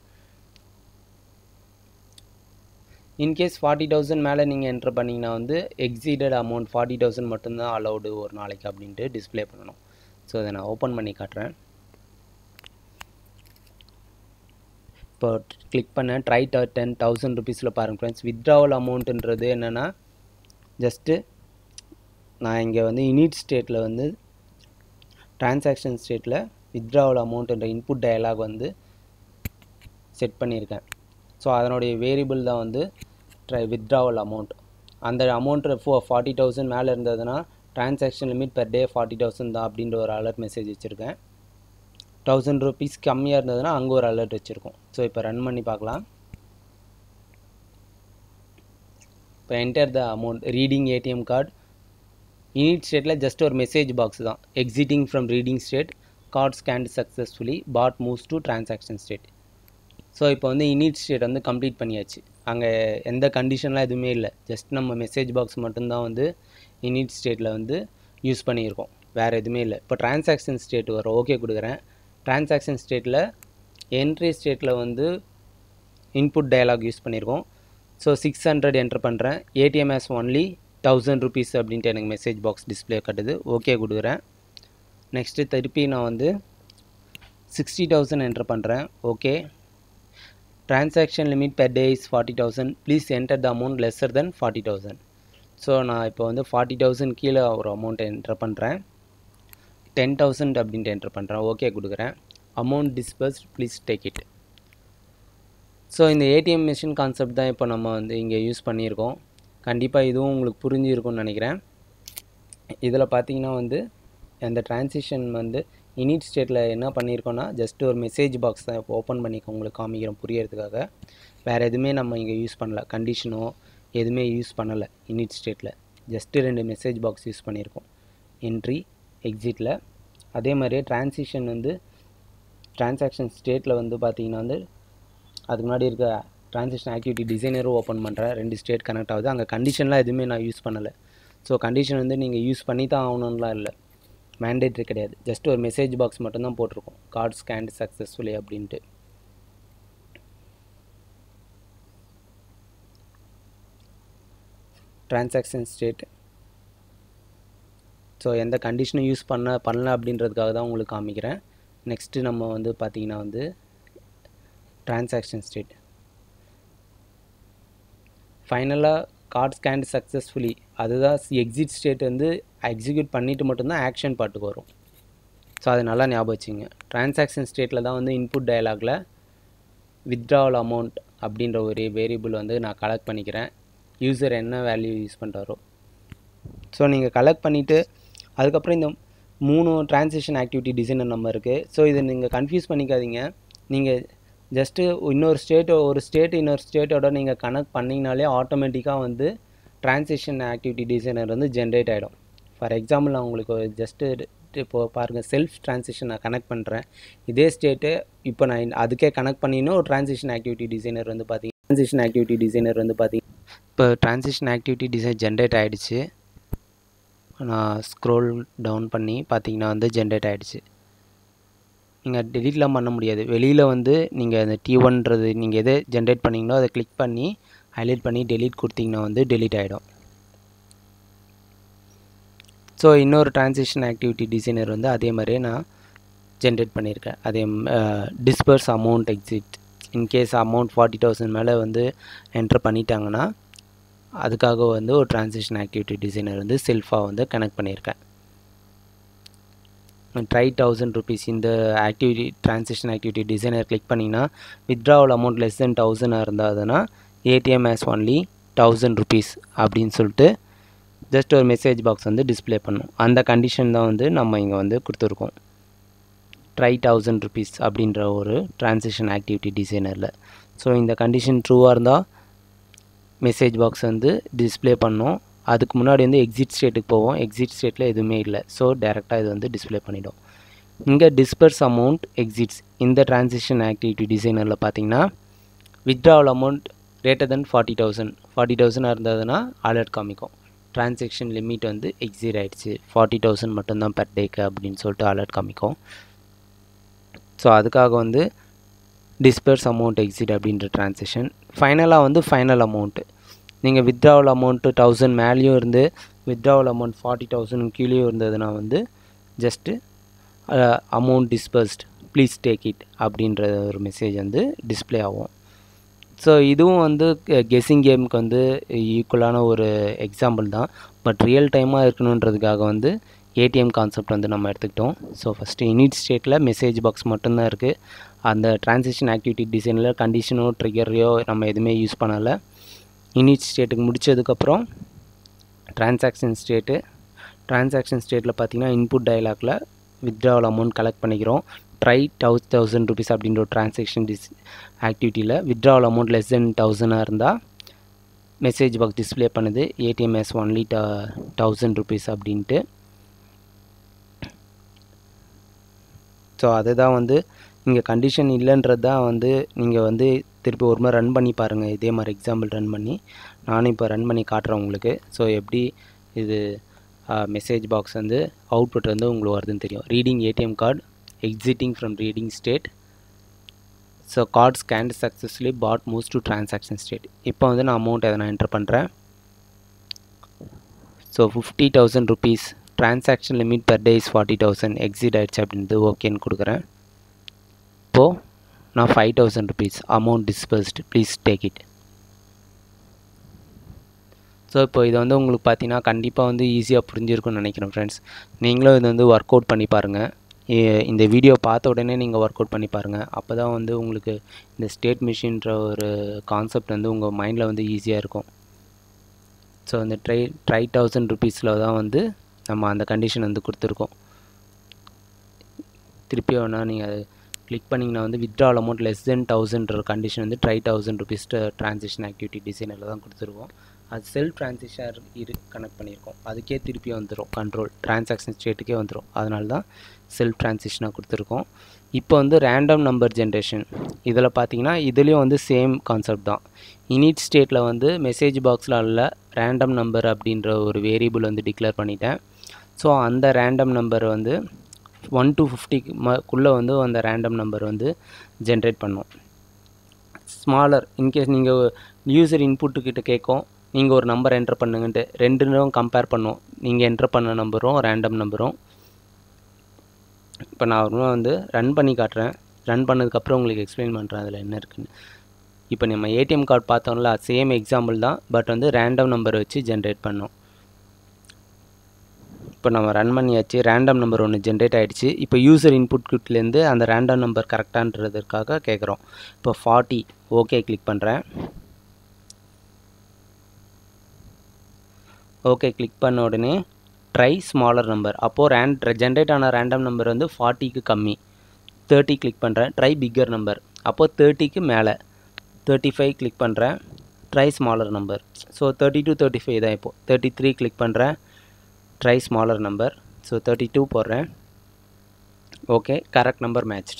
in case forty thousand மேலே நீங்கள் என்டர் பண்ணிங்கன்னா வந்து எக்ஸீடட் அமௌண்ட் ஃபார்ட்டி தௌசண்ட் மட்டும்தான் அலௌடு ஒரு நாளைக்கு அப்படின்ட்டு டிஸ்ப்ளே பண்ணணும் ஸோ அதை நான் ஓப்பன் பண்ணி காட்டுறேன் இப்போ கிளிக் பண்ண ட்ரை டென் தௌசண்ட் ருபீஸில் பாருங்கள் ஃப்ரெண்ட்ஸ் வித்ட்ராவல் அமௌண்ட்டுன்றது என்னென்னா ஜஸ்ட்டு நான் இங்கே வந்து இனிட் ஸ்டேட்டில் வந்து டிரான்சாக்ஷன் ஸ்டேட்டில் வித்ட்ராவல் அமௌண்ட்டுன்ற இன்புட் டயலாக் வந்து செட் பண்ணியிருக்கேன் ஸோ அதனுடைய வேரியபிள் தான் வந்து ட்ரை வித்ட்ராவல் அமௌண்ட் அந்த அமௌண்ட்டு ஃபோ ஃபார்ட்டி தௌசண்ட் மேலே இருந்ததுன்னா transaction limit per day forty thousand தான் அப்படின்ற ஒரு அலர்ட் மெசேஜ் வச்சுருக்கேன் தௌசண்ட் ருபீஸ் கம்மியாக இருந்ததுன்னா அங்கே ஒரு அலர்ட் வச்சுருக்கோம் ஸோ இப்போ ரன் பண்ணி பார்க்கலாம் இப்போ enter the amount reading ATM card init ஸ்டேட்டில் ஜஸ்ட் ஒரு மெசேஜ் பாக்ஸ் தான் exiting from reading state card scanned successfully bot moves to transaction state so இப்போ வந்து இனிட் ஸ்டேட் வந்து கம்ப்ளீட் பண்ணியாச்சு அங்கே எந்த கண்டிஷன்லாம் எதுவுமே இல்லை ஜஸ்ட் நம்ம மெசேஜ் பாக்ஸ் மட்டும்தான் வந்து இனிட் ஸ்டேட்டில் வந்து யூஸ் பண்ணியிருக்கோம் வேறு எதுவுமே இல்லை இப்போ டிரான்சாக்ஷன் ஸ்டேட் வரும் ஓகே கொடுக்குறேன் டிரான்சாக்ஷன் ஸ்டேட்டில் என்ட்ரி ஸ்டேட்டில் வந்து இன்புட் டயலாக் யூஸ் பண்ணியிருக்கோம் ஸோ சிக்ஸ் ஹண்ட்ரட் என்டர் பண்ணுறேன் ஏடிஎம்எஸ் ஒன்லி தௌசண்ட் ருபீஸ் அப்படின்ட்டு எனக்கு மெசேஜ் பாக்ஸ் டிஸ்ப்ளே கட்டுது ஓகே கொடுக்குறேன் நெக்ஸ்ட்டு திருப்பி நான் வந்து சிக்ஸ்டி தௌசண்ட் என்டர் பண்ணுறேன் okay transaction limit per day is forty thousand please enter the amount lesser than forty thousand so நான் இப்போ வந்து ஃபார்ட்டி தௌசண்ட் கீழே ஒரு அமௌண்ட் என்டர் பண்ணுறேன் டென் தௌசண்ட் அப்படின்ட்டு என்டர் பண்ணுறேன் ஓகே கொடுக்குறேன் amount dispersed please take it so இந்த ஏடிஎம் மிஷின் கான்செப்ட் தான் இப்போ நம்ம வந்து இங்கே யூஸ் பண்ணியிருக்கோம் கண்டிப்பாக இதுவும் உங்களுக்கு புரிஞ்சிருக்கும்னு நினைக்கிறேன் இதில் பார்த்தீங்கன்னா வந்து அந்த ட்ரான்சிஷன் வந்து இனிட் ஸ்டேட்டில் என்ன பண்ணியிருக்கோன்னா ஜஸ்ட் ஒரு மெசேஜ் பாக்ஸ் தான் இப்போ ஓப்பன் பண்ணி உங்களுக்கு காமிக்கிறோம் புரியறதுக்காக வேறு எதுவுமே நம்ம இங்கே யூஸ் பண்ணல கண்டிஷனோ எதுவுமே யூஸ் பண்ணலை இனிட் ஸ்டேட்டில் ஜஸ்ட்டு ரெண்டு மெசேஜ் பாக்ஸ் யூஸ் பண்ணியிருக்கோம் என்ட்ரி எக்ஸிட்டில் அதே மாதிரியே ட்ரான்சிஷன் வந்து ட்ரான்சாக்ஷன் ஸ்டேட்டில் வந்து பார்த்தீங்கன்னா வந்து அதுக்கு முன்னாடி இருக்க ட்ரான்சாக்ஷன் ஆக்டிவிட்டி டிசைனரும் ஓப்பன் பண்ணுறேன் ரெண்டு ஸ்டேட் கனெக்ட் ஆகுது அங்கே கண்டிஷன்லாம் எதுவுமே நான் யூஸ் பண்ணலை ஸோ கண்டிஷன் வந்து நீங்கள் யூஸ் பண்ணி தான் ஆகணும்லாம் இல்லை மேண்டேட்ரி கிடையாது ஜஸ்ட் ஒரு மெசேஜ் பாக்ஸ் மட்டும்தான் போட்டிருக்கோம் கார்டு ஸ்கேண்ட் சக்ஸஸ்ஃபுல்லி அப்படின்ட்டு ட்ரான்சாக்ஷன் ஸ்டேட் ஸோ எந்த கண்டிஷனும் யூஸ் பண்ண பண்ணல அப்படின்றதுக்காக தான் உங்களுக்கு காமிக்கிறேன் நெக்ஸ்ட்டு நம்ம வந்து பார்த்திங்கன்னா வந்து ட்ரான்சாக்ஷன் ஸ்டேட் ஃபைனலாக கார்ட் ஸ்கேண்ட் சக்ஸஸ்ஃபுல்லி அதுதான் எக்ஸிட் ஸ்டேட் வந்து எக்ஸிக்யூட் பண்ணிவிட்டு மட்டும்தான் ஆக்ஷன் பாட்டுக்கு வரும் ஸோ அது நல்லா ஞாபகம் வச்சுங்க ட்ரான்சாக்ஷன் ஸ்டேட்டில் தான் வந்து இன்புட் டயலாகில் வித்ட்ராவல் அமௌண்ட் அப்படின்ற ஒரு வேரியபிள் வந்து நான் கலெக்ட் பண்ணிக்கிறேன் யூசர் என்ன வேல்யூ யூஸ் பண்ணுறாரோ ஸோ நீங்கள் கலெக்ட் பண்ணிவிட்டு அதுக்கப்புறம் இந்த மூணு ட்ரான்சாக்ஷன் ஆக்டிவிட்டி டிசைனர் நம்ம இருக்குது ஸோ இதை நீங்கள் கன்ஃபியூஸ் பண்ணிக்காதீங்க நீங்கள் ஜஸ்ட்டு இன்னொரு ஸ்டேட் ஒரு ஸ்டேட் இன்னொரு ஸ்டேட்டோட நீங்கள் கனெக்ட் பண்ணிங்கனாலே ஆட்டோமேட்டிக்காக வந்து ட்ரான்சாக்ஷன் ஆக்டிவிட்டி டிசைனர் வந்து ஜென்ரேட் ஆகிடும் ஃபார் எக்ஸாம்பிள் நான் உங்களுக்கு ஜஸ்ட்டு இப்போ பாருங்கள் செல்ஃப் ட்ரான்சாக்ஷன் நான் கனெக்ட் பண்ணுறேன் இதே ஸ்டேட்டு இப்போ நான் அதுக்கே கனெக்ட் பண்ணினோம் ஒரு ட்ரான்சாக்ஷன் ஆக்டிவிட்டி டிசைனர் வந்து பார்த்தீங்க ட்ரான்சாக்ஷன் ஆக்டிவிட்டி டிசைனர் வந்து பார்த்தீங்க இப்போ ட்ரான்சாக்ஷன் ஆக்டிவிட்டி டிசைன் ஜென்ரேட் ஆகிடுச்சு நான் ஸ்க்ரோல் டவுன் பண்ணி பார்த்தீங்கன்னா வந்து ஜென்ரேட் ஆகிடுச்சு நீங்கள் டெலிட்லாம் பண்ண முடியாது வெளியில் வந்து நீங்கள் அந்த டி ஒன்றது நீங்கள் எதை ஜென்ரேட் பண்ணிங்களோ அதை கிளிக் பண்ணி ஹைலைட் பண்ணி டெலீட் கொடுத்தீங்கன்னா வந்து டெலீட் ஆகிடும் ஸோ இன்னொரு ட்ரான்சாக்ஷன் ஆக்டிவிட்டி டிசைனர் வந்து அதே மாதிரியே நான் ஜென்ரேட் பண்ணியிருக்கேன் அதே disperse amount exit in case amount forty thousand மேலே வந்து என்ட்ரு பண்ணிட்டாங்கன்னா அதுக்காக வந்து ஒரு ட்ரான்சாக்ஷன் ஆக்டிவிட்டி டிசைனர் வந்து செல்ஃபாக வந்து கனெக்ட் பண்ணியிருக்கேன் ட்ரை தௌசண்ட் ருபீஸ் இந்த activity transaction activity designer click பண்ணிங்கன்னா வித்ட்ராவல் அமௌண்ட் லெஸ் தென் தௌசண்டாக இருந்ததுன்னா ATM has only thousand rupees அப்படின்னு சொல்லிட்டு ஜஸ்ட் ஒரு மெசேஜ் பாக்ஸ் வந்து டிஸ்பிளே பண்ணும் அந்த கண்டிஷன் தான் வந்து நம்ம இங்கே வந்து கொடுத்துருக்கோம் ட்ரை தௌசண்ட் ருபீஸ் அப்படின்ற ஒரு ட்ரான்சாக்ஷன் ஆக்டிவிட்டி டிசைனரில் ஸோ இந்த கண்டிஷன் ட்ரூவாக இருந்தால் மெசேஜ் பாக்ஸ் வந்து டிஸ்பிளே பண்ணோம் அதுக்கு முன்னாடி வந்து எக்ஸிட் ஸ்டேட்டுக்கு போவோம் எக்ஸிட் ஸ்டேட்டில் எதுவுமே இல்லை ஸோ டேரெக்டாக இது வந்து டிஸ்பிளே பண்ணிடும் இங்கே டிஸ்பர்ஸ் அமௌண்ட் எக்ஸிட்ஸ் இந்த ட்ரான்சாக்ஷன் ஆக்டிவிட்டி டிசைனரில் பார்த்தீங்கன்னா withdrawal amount greater than forty thousand forty தௌசண்டாக இருந்ததுன்னா அலர்ட் காமிக்கும் ட்ரான்சாக்ஷன் லிமிட் வந்து எக்ஸிட் ஆகிடுச்சு ஃபார்ட்டி தௌசண்ட் மட்டும்தான் பெர் டேக்கு அப்படின்னு சொல்லிட்டு அலர்ட் காமிக்கும் ஸோ அதுக்காக வந்து டிஸ்பர்ஸ் அமௌண்ட் எக்ஸிட் அப்படின்ற ட்ரான்சாக்ஷன் ஃபைனலாக வந்து ஃபைனல் அமௌண்ட்டு நீங்கள் வித்ட்ராவல் அமௌண்ட்டு தௌசண்ட் மேலேயும் இருந்து வித்ட்ராவல் அமௌண்ட் ஃபார்ட்டி தௌசண்ட் கீழேயும் இருந்ததுன்னா வந்து just amount dispersed please take it அப்படின்ற ஒரு மெசேஜ் வந்து டிஸ்பிளே ஆகும் ஸோ இதுவும் வந்து கெஸ்ஸிங் கேமுக்கு வந்து ஈக்குவலான ஒரு எக்ஸாம்பிள் தான் பட் ரியல் டைமாக இருக்கணுன்றதுக்காக வந்து ஏடிஎம் கான்செப்ட் வந்து நம்ம எடுத்துக்கிட்டோம் ஸோ ஃபஸ்ட்டு இனிட் ஸ்டேட்டில் மெசேஜ் பாக்ஸ் மட்டும்தான் இருக்குது அந்த ட்ரான்சாக்ஷன் ஆக்டிவிட்டி டிசைனில் கண்டிஷனோ ட்ரிகரையோ நம்ம எதுவுமே யூஸ் பண்ணலை இனிட் ஸ்டேட்டுக்கு முடித்ததுக்கப்புறம் ட்ரான்சாக்ஷன் ஸ்டேட்டு ட்ரான்சாக்ஷன் ஸ்டேட்டில் பார்த்தீங்கன்னா இன்புட் டயலாகில் வித்ட்ராவல் அமௌண்ட் கலெக்ட் பண்ணிக்கிறோம் ட்ரை டவு தௌசண்ட் ருபீஸ் அப்படின்ற ஒரு ட்ரான்சாக்ஷன் டிஸ் ஆக்டிவிட்டியில் வித்ட்ராவல் அமௌண்ட் லெஸ் தென் தௌசண்டாக இருந்தால் மெசேஜ் பாக்ஸ் டிஸ்பிளே பண்ணுது ஏடிஎம்எஸ் ஒன்லி ட தௌசண்ட் ருபீஸ் அப்படின்ட்டு ஸோ அதுதான் வந்து இங்கே கண்டிஷன் இல்லைன்றது தான் வந்து நீங்கள் வந்து திருப்பி ஒரு மாதிரி ரன் பண்ணி பாருங்கள் இதே மாதிரி எக்ஸாம்பிள் ரன் பண்ணி நானும் இப்போ ரன் பண்ணி காட்டுறேன் உங்களுக்கு ஸோ எப்படி இது மெசேஜ் பாக்ஸ் வந்து அவுட்புட் வந்து உங்களுக்கு வருதுன்னு தெரியும் reading ATM card exiting from reading state so card scanned successfully bot moves to transaction state இப்போ வந்து நான் அமௌண்ட் எதை நான் என்டர் பண்ணுறேன் so fifty thousand rupees transaction limit per day is forty thousand exit ஆயிடுச்சு அப்படின்ட்டு ஓகேன்னு கொடுக்குறேன் இப்போது நான் five thousand rupees amount disbursed please take it so இப்போ இது வந்து உங்களுக்கு பார்த்தீங்கன்னா கண்டிப்பாக வந்து ஈஸியாக புரிஞ்சிருக்கும்னு நினைக்கிறேன் ஃப்ரெண்ட்ஸ் நீங்களும் இது வந்து ஒர்க் அவுட் பண்ணி பாருங்கள் இந்த வீடியோ பார்த்த உடனே நீங்கள் ஒர்க் அவுட் பண்ணி பாருங்கள் அப்போ தான் வந்து உங்களுக்கு இந்த ஸ்டேட் மிஷின்ற ஒரு கான்செப்ட் வந்து உங்கள் மைண்டில் வந்து ஈஸியாக இருக்கும் ஸோ அந்த ட்ரை ட்ரை தௌசண்ட் ருபீஸில் தான் வந்து நம்ம அந்த கண்டிஷன் வந்து கொடுத்துருக்கோம் திருப்பி வேணால் நீங்கள் அது கிளிக் பண்ணிங்கன்னா வந்து வித்ட்ரால் அமௌண்ட் லெஸ் தென் தௌசண்ட்ற கண்டிஷன் வந்து try thousand rupees transaction activity டிசைனரில் தான் கொடுத்துருக்கோம் அது செல்ஃப் ட்ரான்சேக்ஷன் இரு கனெக்ட் பண்ணியிருக்கோம் அதுக்கே திருப்பி வந்துடும் கண்ட்ரோல் ட்ரான்சாக்ஷன் ஸ்டேட்டுக்கே வந்துடும் அதனால தான் செல்ஃப் ட்ரான்சேக்ஷனாக கொடுத்துருக்கோம் இப்போ வந்து ரேண்டம் நம்பர் ஜென்ரேஷன் இதில் பார்த்தீங்கன்னா இதுலேயும் வந்து சேம் கான்செப்ட் தான் இனிட் ஸ்டேட்டில் வந்து மெசேஜ் பாக்ஸில் அல்ல ரேண்டம் நம்பர் அப்படின்ற ஒரு வேரியபிள் வந்து டிக்ளேர் பண்ணிட்டேன் ஸோ அந்த ரேண்டம் நம்பர் வந்து ஒன் டு ஃபிஃப்டிக்குள்ளே வந்து அந்த ரேண்டம் நம்பர் வந்து ஜென்ரேட் பண்ணும் ஸ்மாலர் இன்கேஸ் நீங்கள் யூசர் இன்புட்டுக்கிட்ட கேட்கும் நீங்கள் ஒரு நம்பர் என்ட்ரு பண்ணுங்கன்ட்டு ரெண்டும் கம்பேர் பண்ணும் நீங்கள் என்ட்ரு பண்ண நம்பரும் ரேண்டம் நம்பரும் இப்போ நான் ஒரு வந்து ரன் பண்ணி காட்டுறேன் ரன் பண்ணதுக்கப்புறம் உங்களுக்கு எக்ஸ்பிளைன் பண்ணுறேன் அதில் என்ன இருக்குன்னு இப்போ நம்ம ஏடிஎம் கார்டு பார்த்தோம்ல சேம் எக்ஸாம்பிள் தான் பட் வந்து ரேண்டம் நம்பர் வச்சு ஜென்ரேட் பண்ணோம் இப்போ நம்ம ரன் பண்ணியாச்சு ரேண்டம் நம்பர் ஒன்று ஜென்ரேட் ஆகிடுச்சு இப்போ யூசர் இன்புட் கிட்லேருந்து அந்த ரேண்டம் நம்பர் கரெக்டான்றதுக்காக கேட்குறோம் இப்போ ஃபார்ட்டி ஓகே கிளிக் பண்ணுறேன் ஓகே கிளிக் பண்ண உடனே ட்ரை ஸ்மாலர் நம்பர் அப்போது ரேண்ட் ஜென்ரேட் ஆன ரேண்டம் நம்பர் வந்து ஃபார்ட்டிக்கு கம்மி தேர்ட்டி கிளிக் பண்ணுறேன் ட்ரை பிக்கர் நம்பர் அப்போது தேர்ட்டிக்கு மேலே தேர்ட்டி ஃபைவ் கிளிக் பண்ணுறேன் try smaller number so thirty two thirty five தான் இப்போது தேர்ட்டி த்ரீ கிளிக் பண்ணுறேன் try smaller number so thirty two போடுறேன் okay correct number matched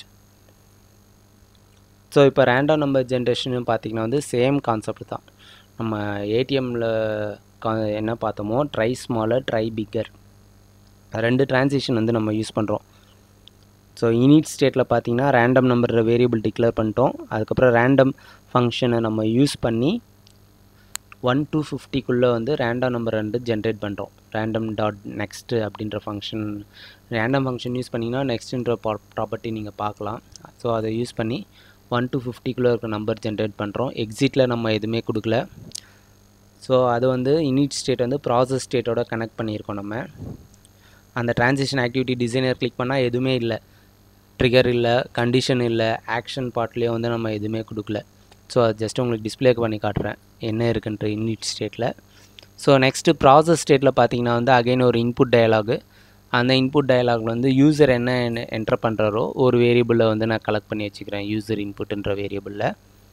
so இப்போ ரேண்டம் நம்பர் ஜென்ரேஷன் பார்த்திங்கன்னா வந்து சேம் கான்செப்ட் தான் நம்ம ஏடிஎம்மில் கா என்ன பார்த்தோமோ ட்ரை ஸ்மாலர் ட்ரை பிக்கர் ரெண்டு டிரான்சிஷன் வந்து நம்ம யூஸ் பண்ணுறோம் ஸோ இனிட் ஸ்டேட்டில் பார்த்தீங்கன்னா ரேண்டம் நம்பர் வேரியபிள் டிக்ளேர் பண்ணிட்டோம் அதுக்கப்புறம் ரேண்டம் ஃபங்க்ஷனை நம்ம யூஸ் பண்ணி ஒன் டூ ஃபிஃப்டிக்குள்ளே வந்து ரேண்டம் நம்பர் வந்து ஜென்ரேட் பண்ணுறோம் ரேண்டம் டாட் நெக்ஸ்ட்டு அப்படின்ற ஃபங்க்ஷன் ரேண்டம் ஃபங்க்ஷன் யூஸ் பண்ணிங்கன்னா நெக்ஸ்ட்டுன்ற ப்ராப்பர்ட்டி நீங்கள் பார்க்கலாம் ஸோ அதை யூஸ் பண்ணி ஒன் டூ ஃபிஃப்டிக்குள்ளே இருக்க நம்பர் ஜென்ரேட் பண்ணுறோம் எக்ஸிட்டில் நம்ம எதுவுமே கொடுக்கல ஸோ அது வந்து இனிட் ஸ்டேட் வந்து ப்ராசஸ் ஸ்டேட்டோட கனெக்ட் பண்ணியிருக்கோம் நம்ம அந்த ட்ரான்சிஷன் ஆக்டிவிட்டி டிசைனர் கிளிக் பண்ணால் எதுவுமே இல்லை ட்ரிகர் இல்லை கண்டிஷன் இல்லை ஆக்ஷன் பார்ட்லேயே வந்து நம்ம எதுவுமே கொடுக்கல ஸோ அது ஜஸ்ட் உங்களுக்கு டிஸ்பிளேக்கு பண்ணி காட்டுறேன் என்ன இருக்குன்ற இனிட் ஸ்டேட்டில் ஸோ நெக்ஸ்ட்டு ப்ராசஸ் ஸ்டேட்டில் பார்த்தீங்கன்னா வந்து அகைன் ஒரு இன்புட் டயலாகு அந்த இன்புட் டயலாகில் வந்து யூசர் என்ன என்டர் பண்ணுறாரோ ஒரு வேரியபிளில் வந்து நான் கலெக்ட் பண்ணி வச்சுக்கிறேன் யூசர் இன்புட்டுன்ற வேரியபிளில்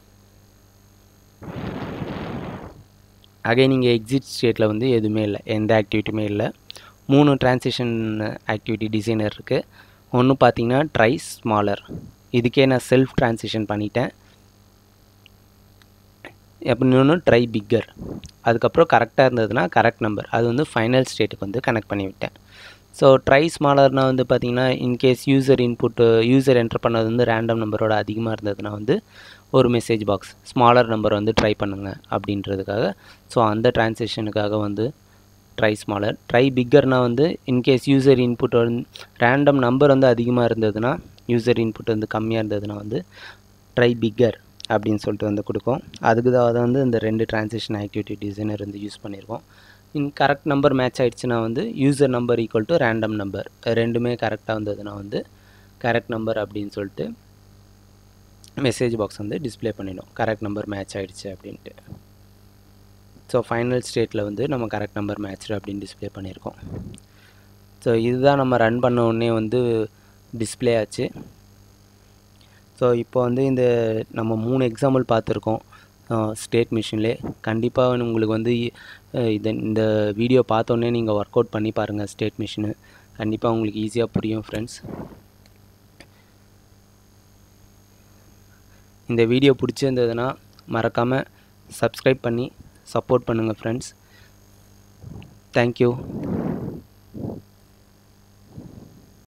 அகைன் நீங்கள் எக்ஸிட் ஸ்டேட்டில் வந்து எதுவுமே இல்லை எந்த ஆக்டிவிட்டியுமே இல்லை மூணு டிரான்சிஷன் ஆக்டிவிட்டி டிசைனர் இருக்குது ஒன்று பார்த்தீங்கன்னா ட்ரை ஸ்மாலர் இதுக்கே நான் செல்ஃப் ட்ரான்சிஷன் பண்ணிட்டேன் இன்னொன்று ட்ரை பிக்கர் அதுக்கப்புறம் கரெக்டாக இருந்ததுன்னா கரெக்ட் நம்பர் அது வந்து ஃபைனல் ஸ்டேட்டுக்கு வந்து கனெக்ட் பண்ணி விட்டேன் ஸோ ட்ரை ஸ்மாலர்னால் வந்து பார்த்திங்கன்னா in case user input user enter பண்ணது வந்து ரேண்டம் நம்பரோட அதிகமாக இருந்ததுன்னா வந்து ஒரு மெசேஜ் பாக்ஸ் ஸ்மாலர் நம்பர் வந்து ட்ரை பண்ணுங்கள் அப்படின்றதுக்காக ஸோ அந்த ட்ரான்சேக்ஷனுக்காக வந்து ட்ரை ஸ்மாலர் ட்ரை பிக்கர்னால் வந்து இன்கேஸ் யூசர் இன்புட் வந்து ரேண்டம் நம்பர் வந்து அதிகமாக இருந்ததுன்னா யூசர் இன்புட் வந்து கம்மியாக இருந்ததுன்னா வந்து ட்ரை பிக்கர் அப்படின்னு சொல்லிட்டு வந்து கொடுக்கும் அதுக்கு தான் அதை வந்து இந்த ரெண்டு ட்ரான்சேக்ஷன் ஆக்டிவிட்டி டிசைனர் வந்து யூஸ் பண்ணியிருக்கோம் இன் கரெக்ட் நம்பர் மேட்ச் ஆகிடுச்சுன்னா வந்து user number equal to random number ரெண்டுமே கரெக்டாக வந்ததுன்னா வந்து கரெக்ட் நம்பர் அப்படின்னு சொல்லிட்டு மெசேஜ் பாக்ஸ் வந்து டிஸ்பிளே பண்ணிடும் கரெக்ட் நம்பர் மேட்ச் ஆகிடுச்சு அப்படின்ட்டு ஸோ ஃபைனல் ஸ்டேட்டில் வந்து நம்ம கரெக்ட் நம்பர் மேட்ச்டு அப்படின்னு டிஸ்பிளே பண்ணியிருக்கோம் ஸோ இதுதான் நம்ம ரன் பண்ண உடனே வந்து டிஸ்பிளே ஆச்சு ஸோ இப்போ வந்து இந்த நம்ம மூணு எக்ஸாம்பிள் பார்த்துருக்கோம் ஸ்டேட் மிஷின்லே கண்டிப்பாக உங்களுக்கு வந்து இதை இந்த வீடியோ பார்த்தோன்னே நீங்கள் ஒர்க் அவுட் பண்ணி பாருங்கள் ஸ்டேட் மிஷினு கண்டிப்பாக உங்களுக்கு ஈஸியாக புரியும் ஃப்ரெண்ட்ஸ் இந்த வீடியோ பிடிச்சிருந்ததுன்னா மறக்காமல் சப்ஸ்கிரைப் பண்ணி சப்போர்ட் பண்ணுங்கள் ஃப்ரெண்ட்ஸ் தேங்க்யூ